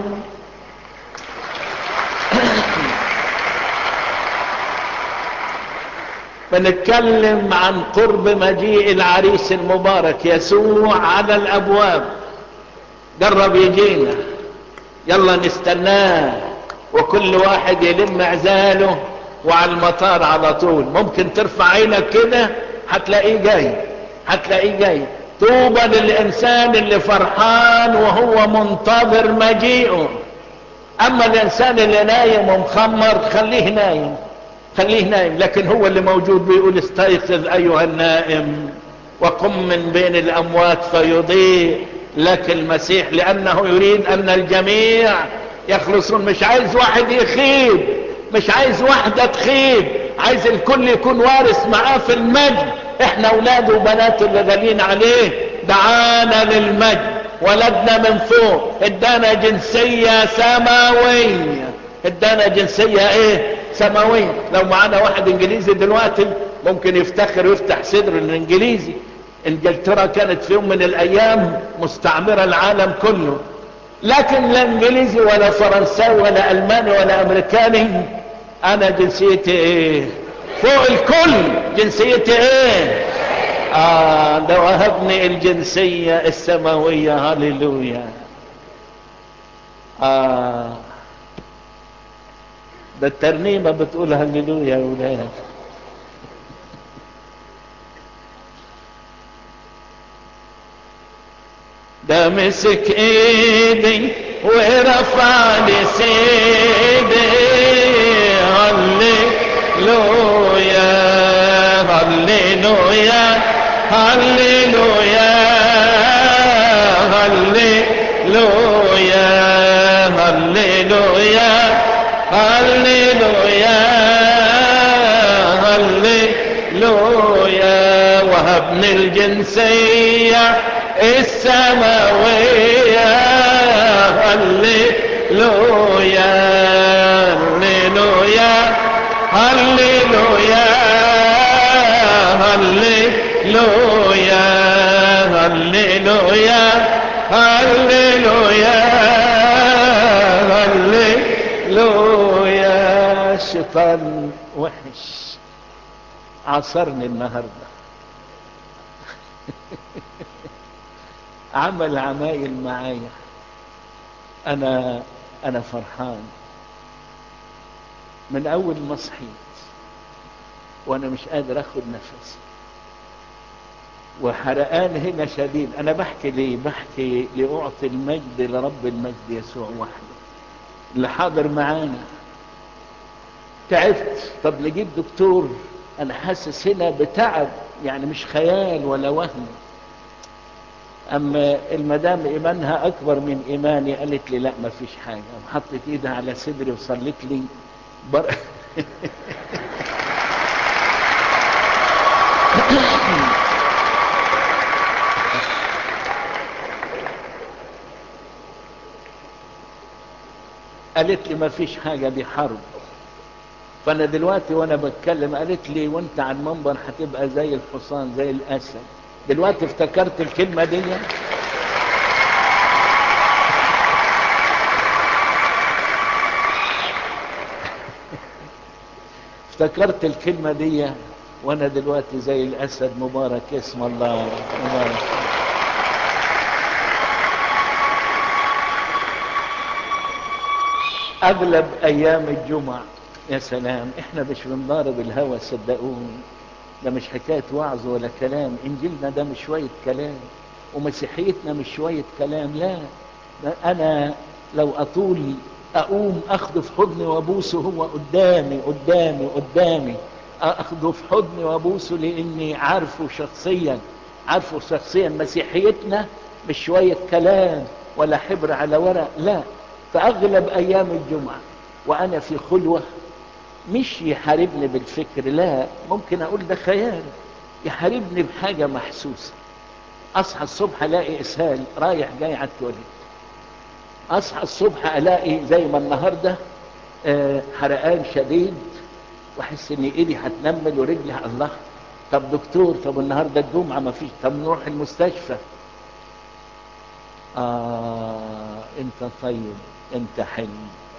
بنتكلم عن قرب مجيء العريس المبارك يسوع على الابواب قرب يجينا يلا نستناه وكل واحد يلم عزاله وعلى المطار على طول ممكن ترفع عينك كده هتلاقيه جاي هتلاقيه جاي طوبى للانسان اللي فرحان وهو منتظر مجيئه اما الانسان اللي نايم ومخمر خليه نايم خليه نايم لكن هو اللي موجود بيقول استيقظ ايها النائم وقم من بين الاموات فيضيء لك المسيح لانه يريد ان الجميع يخلصون مش عايز واحد يخيب مش عايز واحدة تخيب عايز الكل يكون وارث معاه في المجد احنا اولاده وبناته اللي غاليين عليه دعانا للمجد ولدنا من فوق ادانا جنسية سماوية ادانا جنسية ايه سماوية لو معانا واحد انجليزي دلوقتي ممكن يفتخر ويفتح صدر الانجليزي انجلترا كانت في يوم من الايام مستعمرة العالم كله لكن لا انجليزي ولا فرنساوي ولا الماني ولا امريكاني انا جنسيتي ايه فوق الكل جنسيتي ايه اه ده وهبني الجنسية السماوية هللويا اه ده الترنيمة بتقول هللويا يا ولاد ده مسك ايدي ورفع لي سيدي هللويا هللويا هللويا هللويا هللويا هللويا هللويا وهبني الجنسيه السماوية هللويا شيطان وحش عصرني النهارده عمل عمايل معايا انا انا فرحان من اول ما صحيت وانا مش قادر اخد نفسي وحرقان هنا شديد انا بحكي ليه بحكي لاعطي المجد لرب المجد يسوع وحده اللي حاضر معانا تعبت طب نجيب دكتور انا حاسس هنا بتعب يعني مش خيال ولا وهم اما المدام ايمانها اكبر من ايماني قالت لي لا ما فيش حاجه حطت ايدها على صدري وصلت لي بر... قالت لي ما فيش حاجة دي حرب فأنا دلوقتي وأنا بتكلم قالت لي وأنت على المنبر هتبقى زي الحصان زي الأسد دلوقتي افتكرت الكلمة دي افتكرت الكلمة دي وأنا دلوقتي زي الأسد مبارك اسم الله مبارك اغلب ايام الجمعة يا سلام احنا مش بنضارب الهوى صدقوني ده مش حكاية وعظ ولا كلام انجيلنا ده مش شوية كلام ومسيحيتنا مش شوية كلام لا انا لو اطول اقوم اخده في حضني وابوسه هو قدامي قدامي قدامي اخده في حضني وابوسه لاني عارفه شخصيا عارفه شخصيا مسيحيتنا مش شوية كلام ولا حبر على ورق لا فأغلب أيام الجمعة وأنا في خلوة مش يحاربني بالفكر لا ممكن أقول ده خيال يحاربني بحاجة محسوسة أصحى الصبح ألاقي إسهال رايح جاي على التواليت أصحى الصبح ألاقي زي ما النهاردة آه حرقان شديد وأحس إن إيدي هتنمل ورجلي الله طب دكتور طب النهاردة الجمعة ما فيش طب نروح المستشفى آه أنت طيب أنت حلو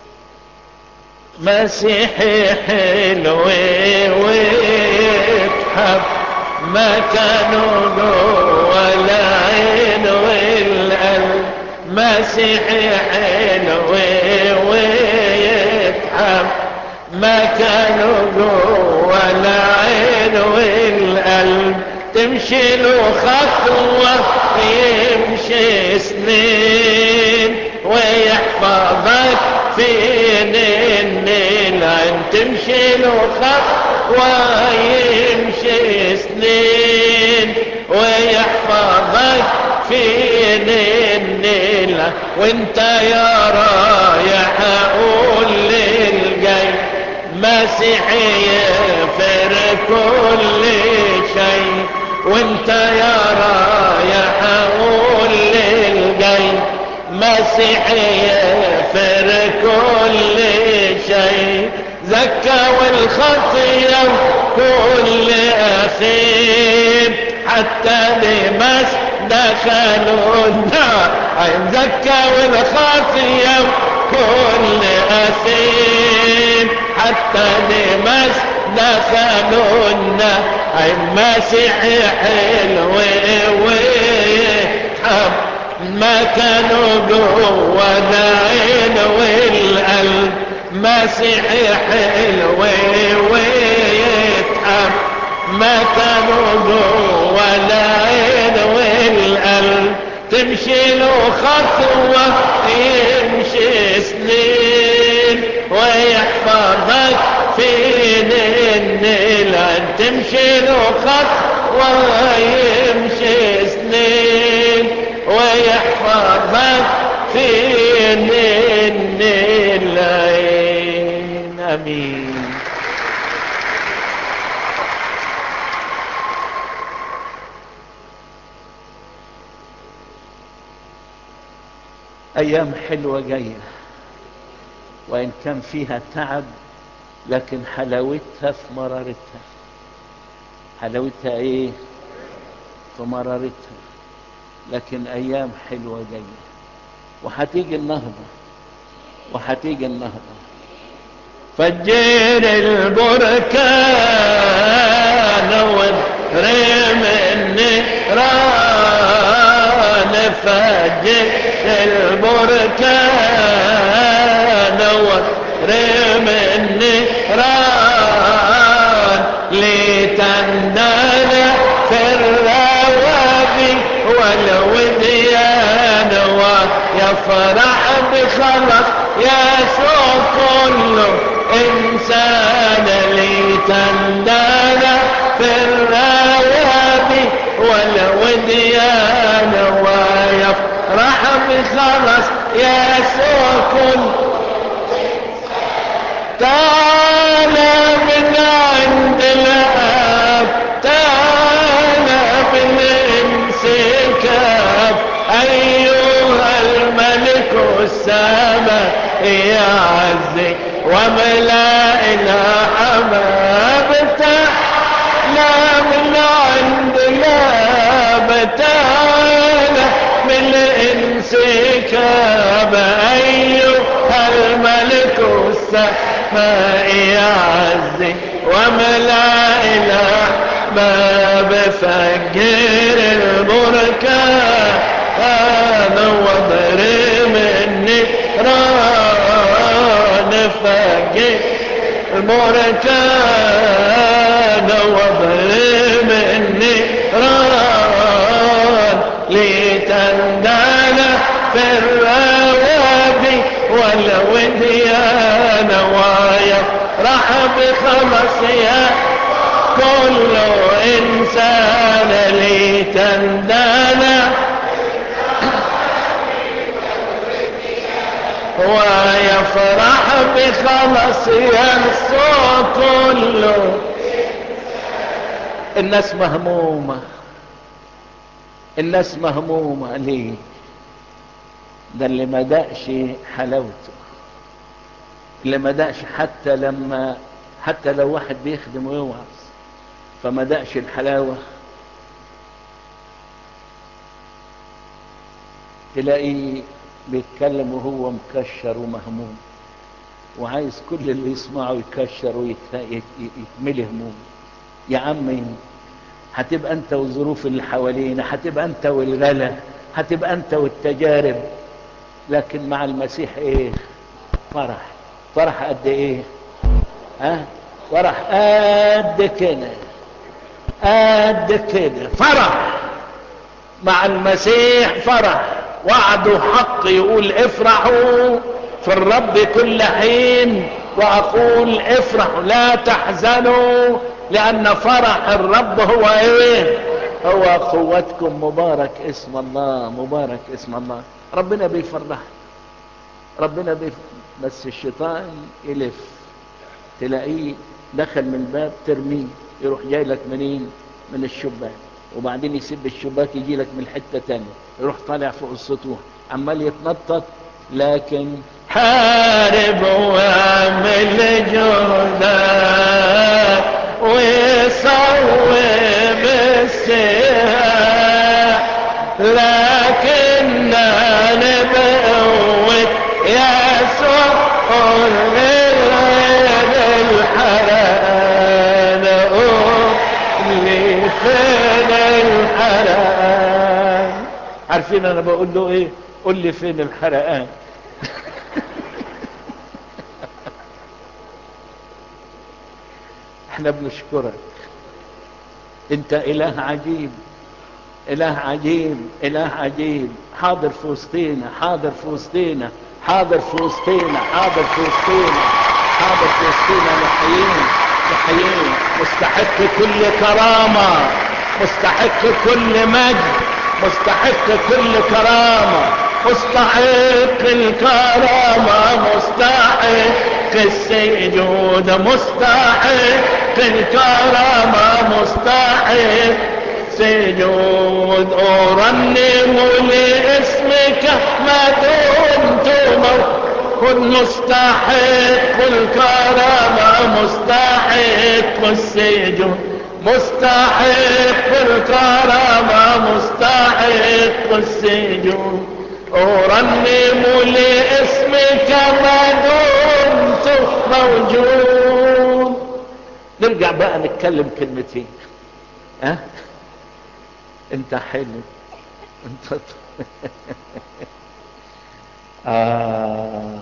مسيحي حلو ويتحب ما كانوا جوا العين والقلب مسيحي حلو ويتحب ما كانوا جوا العين والقلب تمشي له خطوة يمشي سنين ويحفظك فين العين تمشي له خطوة يمشي سنين ويحفظك فين العين وانت يا رايح اقول للجاي مسيحي يغفر كل شيء وانت يا رايح اقول للجاي مسيحي يغفر كل شيء زكى والخطية كل أخير حتى دمس دخلوا النار عين زكى والخطية كل أخير حتى دمس دخلوا النار عين مسيحي حلو ويتحب ما كانوا جوا العين والقلب مسيحي حلو ويتحب ما كانوا جوا العين والقلب تمشي له خطوة يمشي سنين ويحفظك فين العين تمشي له خطوة يمشي سنين ويحفظك فين العين امين ايام حلوة جاية وان كان فيها تعب لكن حلاوتها في مرارتها حلاوتها ايه في مرارتها لكن ايام حلوة جاية وهتيجي النهضة وهتيجي النهضة فجر البركان واضرم النيران فجر البركان واضرم النيران لتندل في الروابي والوديان ويفرح بخلص يسوع كل إنسان لتندل في الروابي والوديان ويفرح بخلص يسوع كل تعالى من عند الآب تعالى بالانسكاب أيها الملك السماء يا عزي وملائنا حباب تعالى من عند الآب تعالى بالانسكاب أيها الملك السماء يا عزي وملائنا باب فجر البركان واضرم النيران فجر البركان واضرم النيران لتندل في الروابي والوديان ويفرح بخلص يا كل إنسان لتندل ويفرح بخلص ينسو كله الناس مهمومة الناس مهمومة ليه ده اللي ما دقش حلاوته اللي ما دقش حتى لما حتى لو واحد بيخدم ويوعظ فما دقش الحلاوة تلاقيه بيتكلم وهو مكشر ومهموم وعايز كل اللي يسمعه يكشر ويتملي هموم يا عمي هتبقى انت والظروف اللي حوالينا هتبقى انت والغلا هتبقى انت والتجارب لكن مع المسيح ايه فرح فرح قد ايه ها فرح قد كده قد كده فرح مع المسيح فرح وعده حق يقول افرحوا في الرب كل حين واقول افرحوا لا تحزنوا لان فرح الرب هو ايه هو قوتكم مبارك اسم الله مبارك اسم الله ربنا بيفرح ربنا بيفرح بس الشيطان يلف تلاقيه دخل من باب ترميه يروح جاي لك منين من الشباك وبعدين يسيب الشباك يجي لك من حتة تانية يروح طالع فوق السطوح عمال يتنطط لكن حارب واعمل جهدك وصوب السلاح لكن نبقوة يسوع غير الحرام اللي فين الحرام عارفين انا بقول له ايه قول لي فين الحرقان احنا بنشكرك انت اله عجيب اله عجيب اله عجيب حاضر في وسطينا حاضر في وسطينا حاضر في وسطينا حاضر في وسطينا حاضر في وسطينا نحييه نحييه مستحق كل كرامة مستحق كل مجد مستحق كل كرامة مستحق الكرامة مستحق السجود مستحق الكرامة مستحق سجود أرنم لاسمك ما دمت كن مستحق الكرامة مستحق السجود مستحق الكرامة مستحق السجود أرنم لاسمك ما دمت الصوت موجود نرجع بقى نتكلم كلمتين ها أه؟ انت حلو انت آه.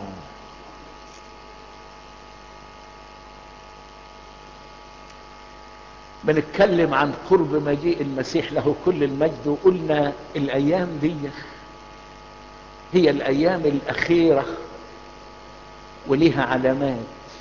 بنتكلم عن قرب مجيء المسيح له كل المجد وقلنا الايام دي هي الايام الاخيره وليها علامات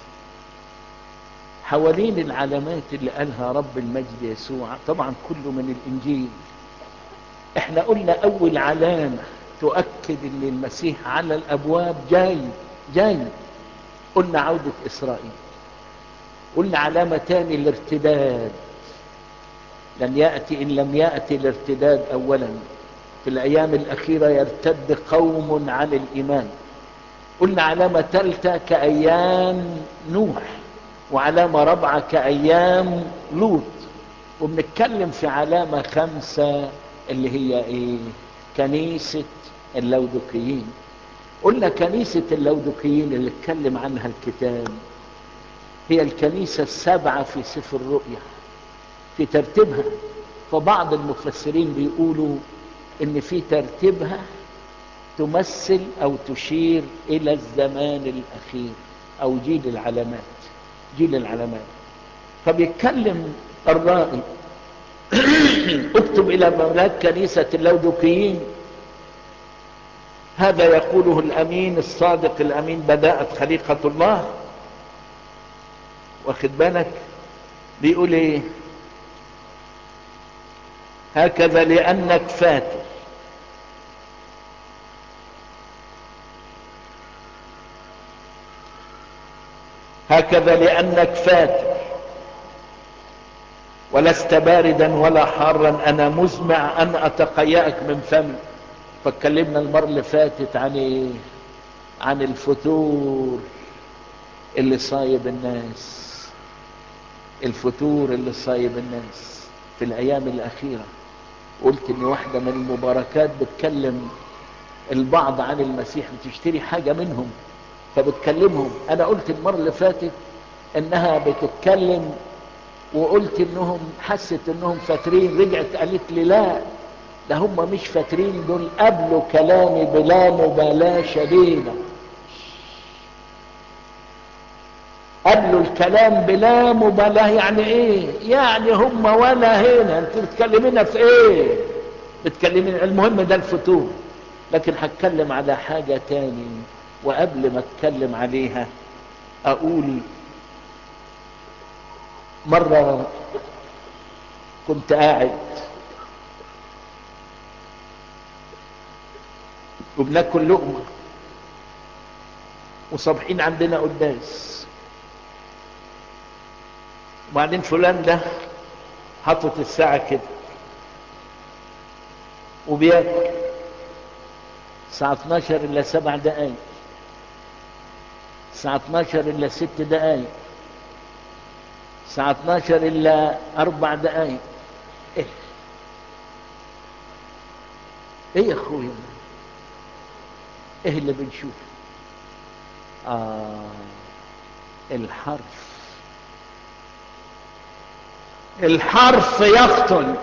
حوالين العلامات اللي قالها رب المجد يسوع طبعا كله من الانجيل احنا قلنا اول علامه تؤكد ان المسيح على الابواب جاي جاي قلنا عوده اسرائيل قلنا علامه تاني الارتداد لن ياتي ان لم ياتي الارتداد اولا في الايام الاخيره يرتد قوم عن الايمان قلنا علامه ثالثه كايام نوح وعلامه رابعه كايام لوط وبنتكلم في علامه خمسه اللي هي ايه كنيسه اللودقيين قلنا كنيسه اللودقيين اللي اتكلم عنها الكتاب هي الكنيسه السبعه في سفر الرؤيا في ترتيبها فبعض المفسرين بيقولوا ان في ترتيبها تمثل او تشير الى الزمان الاخير او جيل العلامات جيل العلامات فبيتكلم الرائي اكتب الى مملاك كنيسة اللودقيين هذا يقوله الامين الصادق الامين بدأت خليقة الله واخد بالك بيقول ايه هكذا لانك فاتر هكذا لانك فاتر ولست باردا ولا حارا انا مزمع ان اتقيأك من فمي فاتكلمنا المرة اللي فاتت عن ايه عن الفتور اللي صايب الناس الفتور اللي صايب الناس في الايام الاخيرة قلت ان واحدة من المباركات بتكلم البعض عن المسيح بتشتري حاجة منهم فبتكلمهم انا قلت المرة اللي فاتت انها بتتكلم وقلت انهم حست انهم فاترين رجعت قالت لي لا ده هم مش فاترين دول قبلوا كلامي بلا مبالاة شديدة قبلوا الكلام بلا مبالاة يعني ايه يعني هم ولا هنا انت بتكلمينا في ايه بتكلمين المهم ده الفتور لكن هتكلم على حاجة تاني وقبل ما اتكلم عليها اقول مرة كنت قاعد وبناكل لقمة وصابحين عندنا قداس وبعدين فلان ده حطت الساعة كده وبياكل الساعة 12 إلا سبع دقايق الساعة 12 إلا ست دقايق الساعة 12 إلا أربع دقايق إيه إيه يا أخويا إيه اللي بنشوف آه الحرف الحرف يختن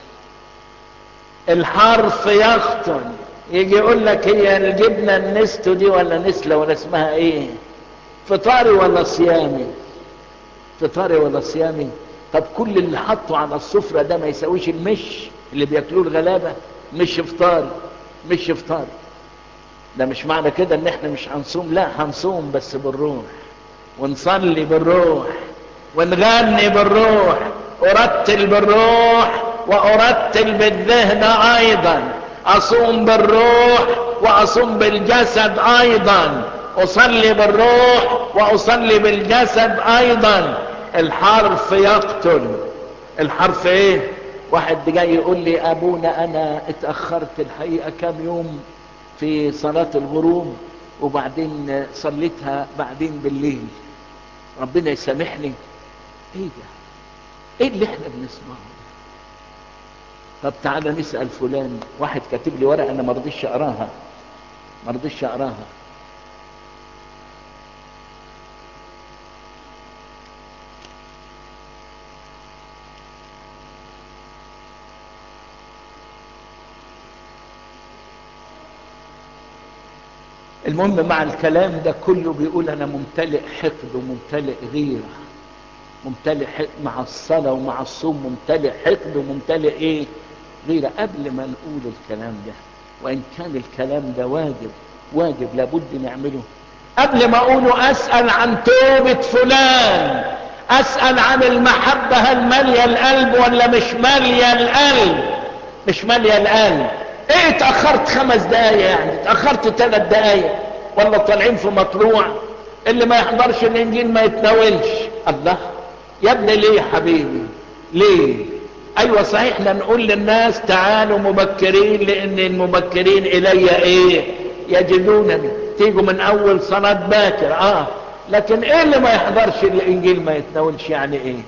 الحرف يختن يجي يقول لك هي الجبنة النستو دي ولا نسلة ولا اسمها ايه فطاري ولا صيامي فطاري ولا صيامي طب كل اللي حطه على السفرة ده ما يساويش المش اللي بياكلوه الغلابة مش فطاري مش فطاري ده مش معنى كده ان احنا مش هنصوم لا هنصوم بس بالروح ونصلي بالروح ونغني بالروح ارتل بالروح وارتل بالذهن ايضا اصوم بالروح واصوم بالجسد ايضا اصلي بالروح واصلي بالجسد ايضا الحرف يقتل الحرف ايه واحد جاي يقول لي ابونا انا اتاخرت الحقيقه كام يوم في صلاه الغروب وبعدين صليتها بعدين بالليل ربنا يسامحني ايه ده ايه اللي احنا بنسمعه طب تعالى نسال فلان واحد كاتب لي ورقه انا ما رضيتش اقراها ما رضيتش اقراها المهم مع الكلام ده كله بيقول انا ممتلئ حقد وممتلئ غيرة ممتلئ حقد مع الصلاة ومع الصوم ممتلئ حقد وممتلئ ايه غيرة قبل ما نقول الكلام ده وان كان الكلام ده واجب واجب لابد نعمله قبل ما اقوله اسأل عن توبة فلان اسأل عن المحبة هل مالية القلب ولا مش مالية القلب مش مالية القلب ايه اتأخرت خمس دقايق يعني اتأخرت ثلاث دقايق ولا طالعين في مطروع اللي ما يحضرش الانجيل ما يتناولش الله يا ابني ليه يا حبيبي ليه ايوه صحيح احنا نقول للناس تعالوا مبكرين لان المبكرين الي ايه يجدونني تيجوا من اول صلاة باكر اه لكن ايه اللي ما يحضرش الانجيل ما يتناولش يعني ايه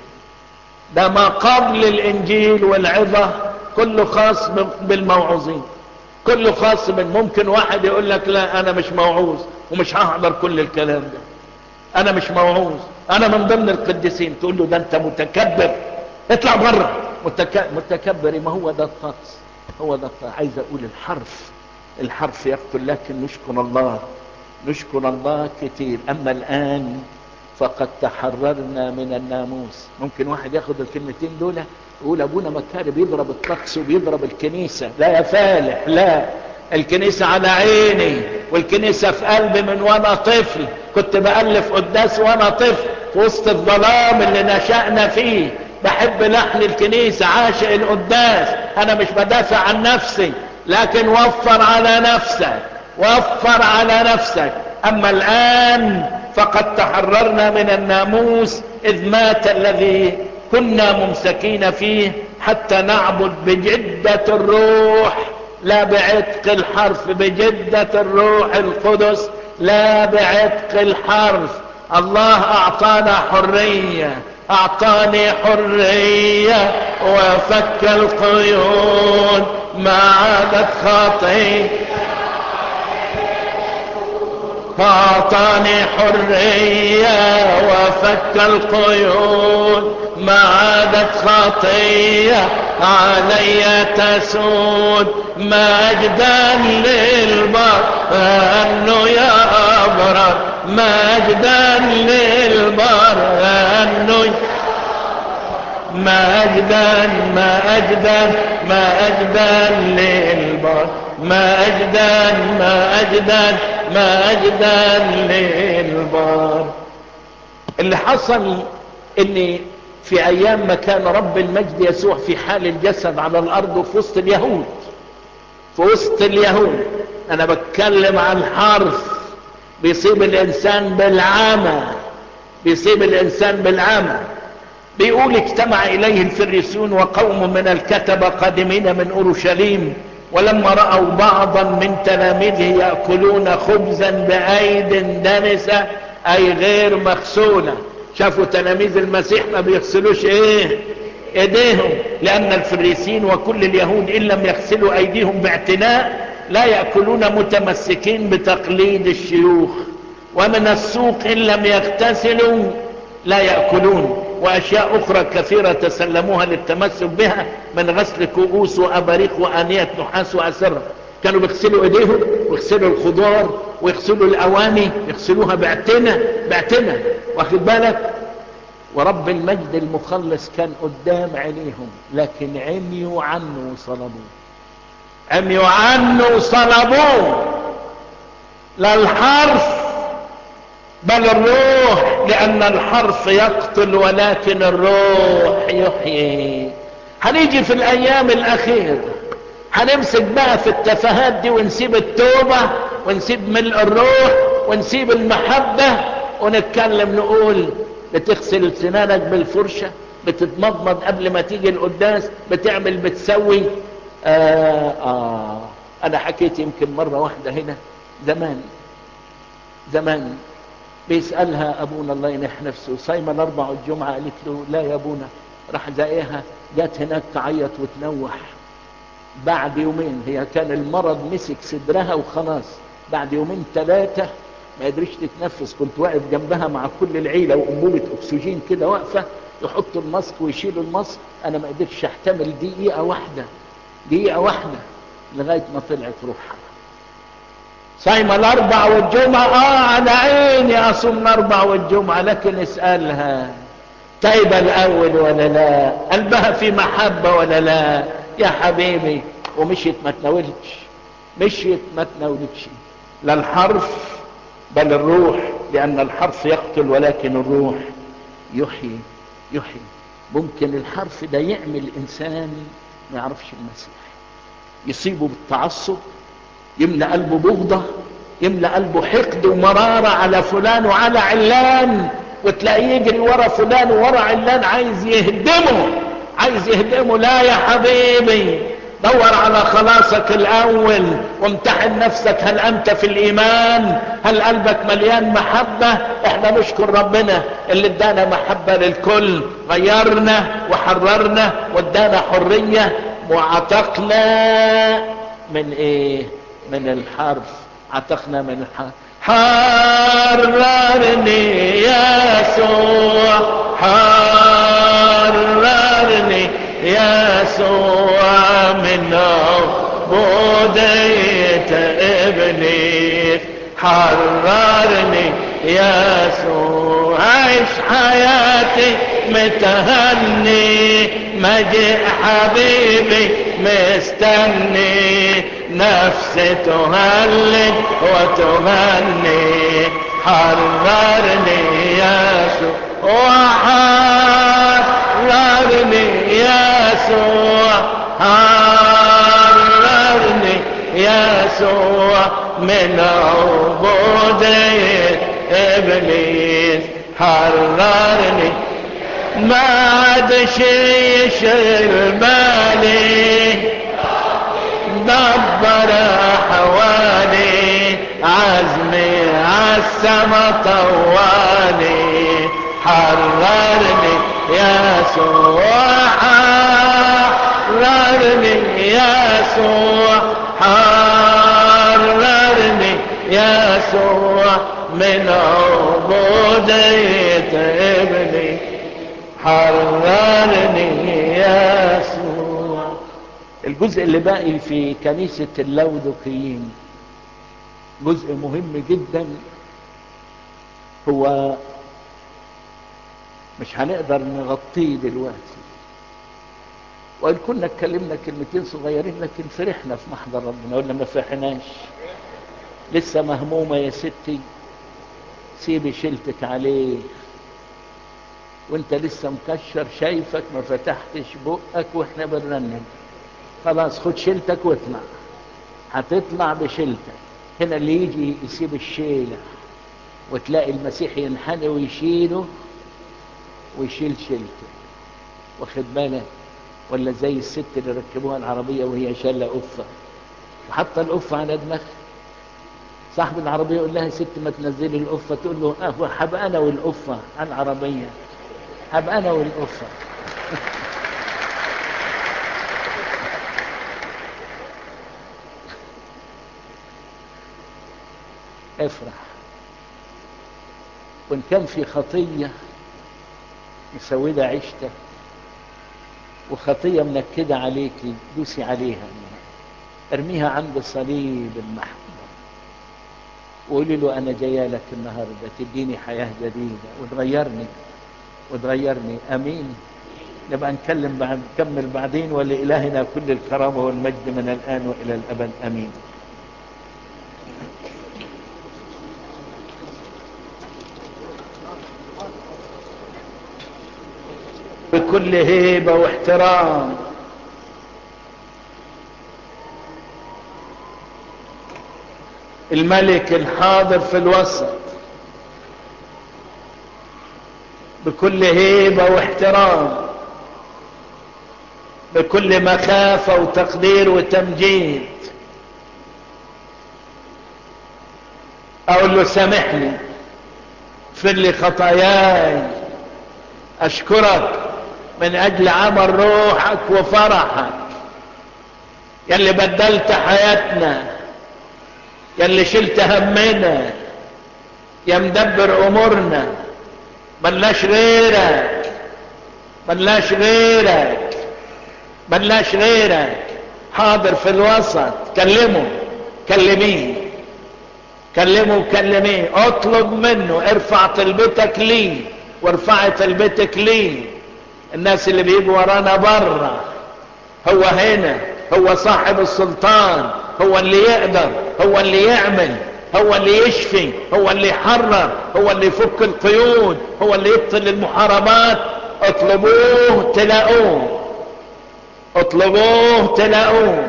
ده ما قبل الانجيل والعظة كله خاص بالموعوظين كله خاص من ممكن واحد يقول لك لا انا مش موعوظ ومش هحضر كل الكلام ده انا مش موعوظ انا من ضمن القديسين تقول له ده انت متكبر اطلع بره متك... متكبر ما هو ده الطقس هو ده الطقس عايز اقول الحرف الحرف يقتل لكن نشكر الله نشكر الله كتير اما الان فقد تحررنا من الناموس ممكن واحد ياخد الكلمتين دول يقول ابونا مكاري بيضرب الطقس وبيضرب الكنيسة لا يا فالح لا الكنيسة على عيني والكنيسة في قلبي من وانا طفل كنت بألف قداس وانا طفل في وسط الظلام اللي نشأنا فيه بحب لحن الكنيسة عاشق القداس انا مش بدافع عن نفسي لكن وفر على نفسك وفر على نفسك اما الان فقد تحررنا من الناموس اذ مات الذي كنا ممسكين فيه حتى نعبد بجدة الروح لا بعتق الحرف بجدة الروح القدس لا بعتق الحرف الله اعطانا حرية اعطاني حرية وفك القيود ما عادت خاطئ فاعطاني حرية وفك القيود ما عادت خطية علي تسود مجدا للبر انه يا ابرر مجدا للبر انه مجدا مجدا مجدا للبر مجدا مجدا مجدا للبر اللي حصل ان في ايام ما كان رب المجد يسوع في حال الجسد على الارض وفي وسط اليهود في وسط اليهود انا بتكلم عن حرف بيصيب الانسان بالعمى بيصيب الانسان بالعمى بيقول اجتمع اليه الفريسون وقوم من الكتبة قادمين من اورشليم ولما رأوا بعضا من تلاميذه يأكلون خبزا بأيد دنسة أي غير مغسولة شافوا تلاميذ المسيح ما بيغسلوش ايه ايديهم لأن الفريسين وكل اليهود إن لم يغسلوا أيديهم باعتناء لا يأكلون متمسكين بتقليد الشيوخ ومن السوق إن لم يغتسلوا لا يأكلون وأشياء أخرى كثيرة تسلموها للتمسك بها من غسل كؤوس وأباريق وآنية نحاس وأسرة كانوا بيغسلوا ايديهم ويغسلوا الخضار ويغسلوا الاواني يغسلوها باعتنى باعتنى واخد بالك ورب المجد المخلص كان قدام عينيهم لكن عميوا عنه وصلبوه عميوا عنه وصلبوه لا الحرف بل الروح لان الحرف يقتل ولكن الروح يحيي هنيجي في الايام الاخيره هنمسك بقى في التفاهات دي ونسيب التوبة ونسيب ملء الروح ونسيب المحبة ونتكلم نقول بتغسل سنانك بالفرشة بتتمضمض قبل ما تيجي القداس بتعمل بتسوي آه آه انا حكيت يمكن مرة واحدة هنا زمان زمان بيسألها ابونا الله ينح نفسه صايمة الاربع الجمعة قالت له لا يا ابونا راح زقيها جات هناك تعيط وتنوح بعد يومين هي كان المرض مسك صدرها وخلاص بعد يومين ثلاثة ما قدرش تتنفس كنت واقف جنبها مع كل العيلة وأنبوبة أكسجين كده واقفة يحطوا الماسك ويشيلوا الماسك أنا ما قدرتش أحتمل دقيقة واحدة دقيقة واحدة لغاية ما طلعت روحها صايمة الاربع والجمعة اه على عيني اصوم الاربع والجمعة لكن اسألها تايبة الاول ولا لا قلبها في محبة ولا لا يا حبيبي ومشيت ما تناولتش مشيت ما تناولتش لا الحرف بل الروح لان الحرف يقتل ولكن الروح يحيي يحيي ممكن الحرف ده يعمل انسان ما يعرفش المسيح يصيبه بالتعصب يملأ قلبه بغضة يملأ قلبه حقد ومرارة على فلان وعلى علان وتلاقيه يجري ورا فلان وورا علان عايز يهدمه عايز يهدمه لا يا حبيبي دور على خلاصك الاول وامتحن نفسك هل انت في الايمان هل قلبك مليان محبة احنا نشكر ربنا اللي ادانا محبة للكل غيرنا وحررنا وادانا حرية وعتقنا من ايه من الحرف عتقنا من الحرف حررني يسوع حررني يسوع من عبودية ابليس حررني يسوع عيش حياتي متهني مجيء حبيبي مستني نفسي تهلل وتغني حررني يسوع وحررني يسوع حررني يسوع من عبودية ابليس حررني ما عاد شيء يشغل بالي دبر حوالي عزمي عالسما طوالي حررني يسوع حررني يسوع حررني يسوع من عبودية ابني حررني يسوع الجزء اللي باقي في كنيسة اللودقيين جزء مهم جدا هو مش هنقدر نغطيه دلوقتي وإن كنا اتكلمنا كلمتين صغيرين لكن فرحنا في محضر ربنا ولا ما فرحناش لسه مهمومة يا ستي سيبي شيلتك عليه وانت لسه مكشر شايفك ما فتحتش بقك واحنا بنرنم خلاص خد شيلتك واطلع هتطلع بشيلتك هنا اللي يجي يسيب الشيلة وتلاقي المسيح ينحني ويشيله ويشيل شيلته واخد بالك ولا زي الست اللي ركبوها العربية وهي شالة قفة وحاطة القفة على دماغها صاحب العربية يقول لها ست ما تنزلي القفة تقول له اه هبقى انا والقفة على العربية هبقى انا والقفة افرح وان كان في خطية مسودة عشتك وخطية منكدة عليك دوسي عليها ارميها عند صليب المحبة وقولي له انا جايه لك النهارده تديني حياه جديده وتغيرني وتغيرني امين نبقى نكلم بعد نكمل بعدين ولإلهنا كل الكرامة والمجد من الآن وإلى الأبد أمين بكل هيبة واحترام الملك الحاضر في الوسط بكل هيبة واحترام بكل مخافة وتقدير وتمجيد اقول له سامحني اغفر لي خطاياي اشكرك من اجل عمل روحك وفرحك يلي بدلت حياتنا يلي شلت همنا يا مدبر امورنا ملناش غيرك ملناش غيرك ملناش غيرك حاضر في الوسط كلمه كلميه كلمه وكلميه اطلب منه ارفع طلبتك لي وارفعي طلبتك لي الناس اللي بيجوا ورانا بره هو هنا هو صاحب السلطان هو اللي يقدر هو اللي يعمل هو اللي يشفي هو اللي يحرر هو اللي يفك القيود هو اللي يبطل المحاربات اطلبوه تلاقوه اطلبوه تلاقوه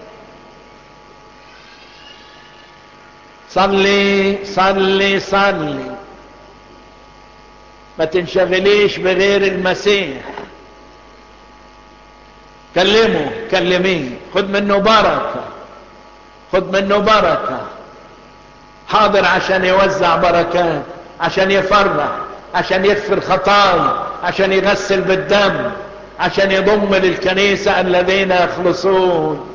صلي صلي صلي ما تنشغليش بغير المسيح كلمه كلميه خد منه بركة خد منه بركة حاضر عشان يوزع بركات عشان يفرح عشان يغفر خطايا عشان يغسل بالدم عشان يضم للكنيسة الذين يخلصون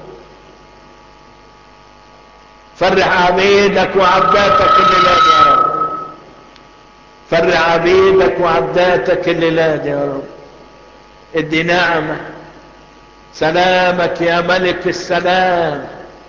فرح عبيدك وعبداتك الليلاد يا رب فرح عبيدك وعبداتك الليلاد يا رب ادي نعمة سلامك يا ملك السلام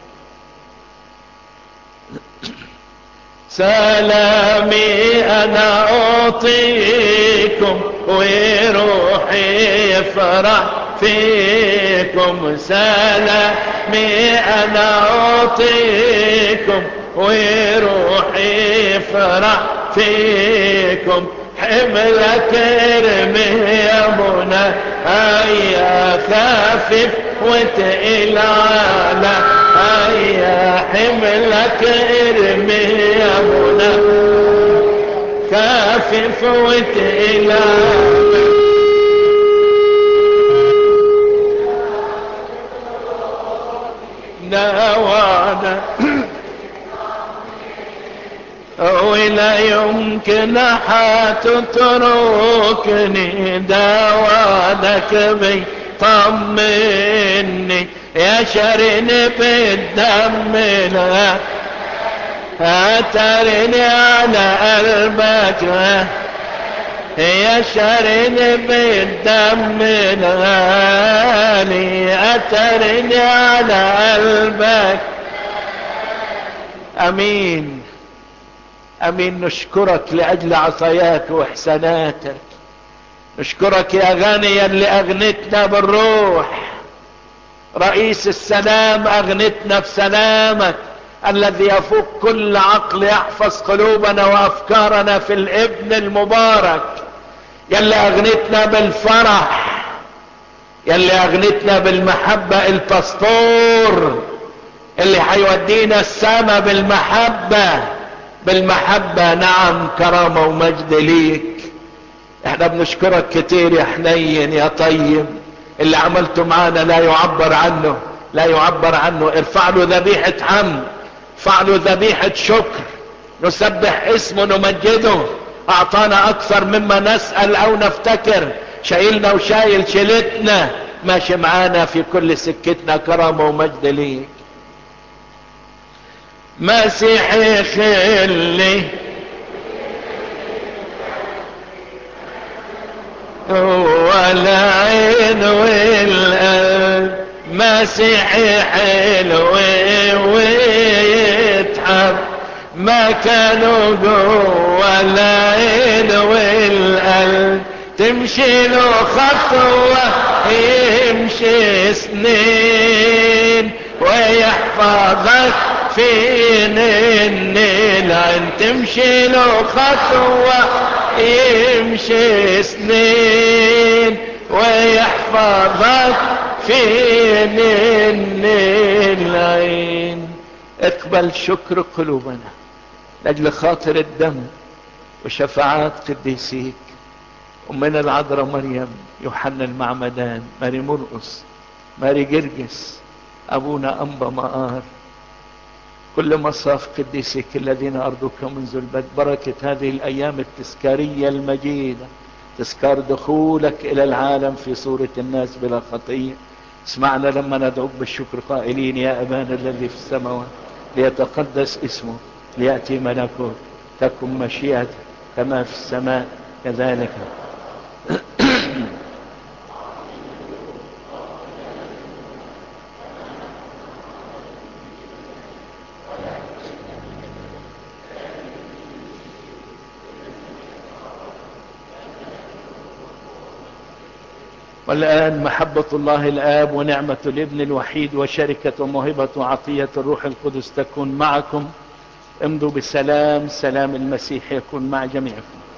سلامي انا اعطيكم وروحي يفرح فيكم سلامي انا اعطيكم وروحي يفرح فيكم حملك ارمي يا منى هيا خفيف وتقيل على هيا حملك ارمي يا منى خفيف وتقيل على دوانا ولا يمكن حتتركني دوادك بي طمني يا شرني بالدم لا هترني على قلبك يا شرني بالدم الغالي أترني على قلبك امين امين نشكرك لاجل عطاياك واحساناتك نشكرك يا غني اللي اغنتنا بالروح رئيس السلام اغنتنا بسلامك الذي يفوق كل عقل يحفظ قلوبنا وافكارنا في الابن المبارك يلي اغنتنا بالفرح يلي اغنتنا بالمحبة الباسطور اللي حيودينا السما بالمحبة بالمحبة نعم كرامة ومجد ليك احنا بنشكرك كتير يا حنين يا طيب اللي عملته معانا لا يعبر عنه لا يعبر عنه ارفع له ذبيحة حمد ارفع له ذبيحة شكر نسبح اسمه نمجده اعطانا اكثر مما نسأل او نفتكر شايلنا وشايل شيلتنا ماشي معانا في كل سكتنا كرامة ومجد ليك مسيحي خلي ولا عين والقلب مسيحي حلو ويتحب ما كانوا جوا العين والقلب تمشي له خطوة يمشي سنين ويحفظك فين العين تمشي له خطوة يمشي سنين ويحفظك فين العين اقبل شكر قلوبنا لاجل خاطر الدم وشفاعات قديسيك امنا العذراء مريم يوحنا المعمدان ماري مرقس ماري جرجس ابونا انبا مقار كل مصاف قديسك الذين ارجوك منذ البدء بركة هذه الايام التذكارية المجيدة تذكار دخولك الى العالم في صورة الناس بلا خطية اسمعنا لما ندعوك بالشكر قائلين يا ابانا الذي في السماوات ليتقدس اسمه ليأتي ملكوت تكن مشيئتك كما في السماء كذلك والآن محبة الله الآب ونعمة الابن الوحيد وشركة وموهبة وعطية الروح القدس تكون معكم امضوا بسلام سلام المسيح يكون مع جميعكم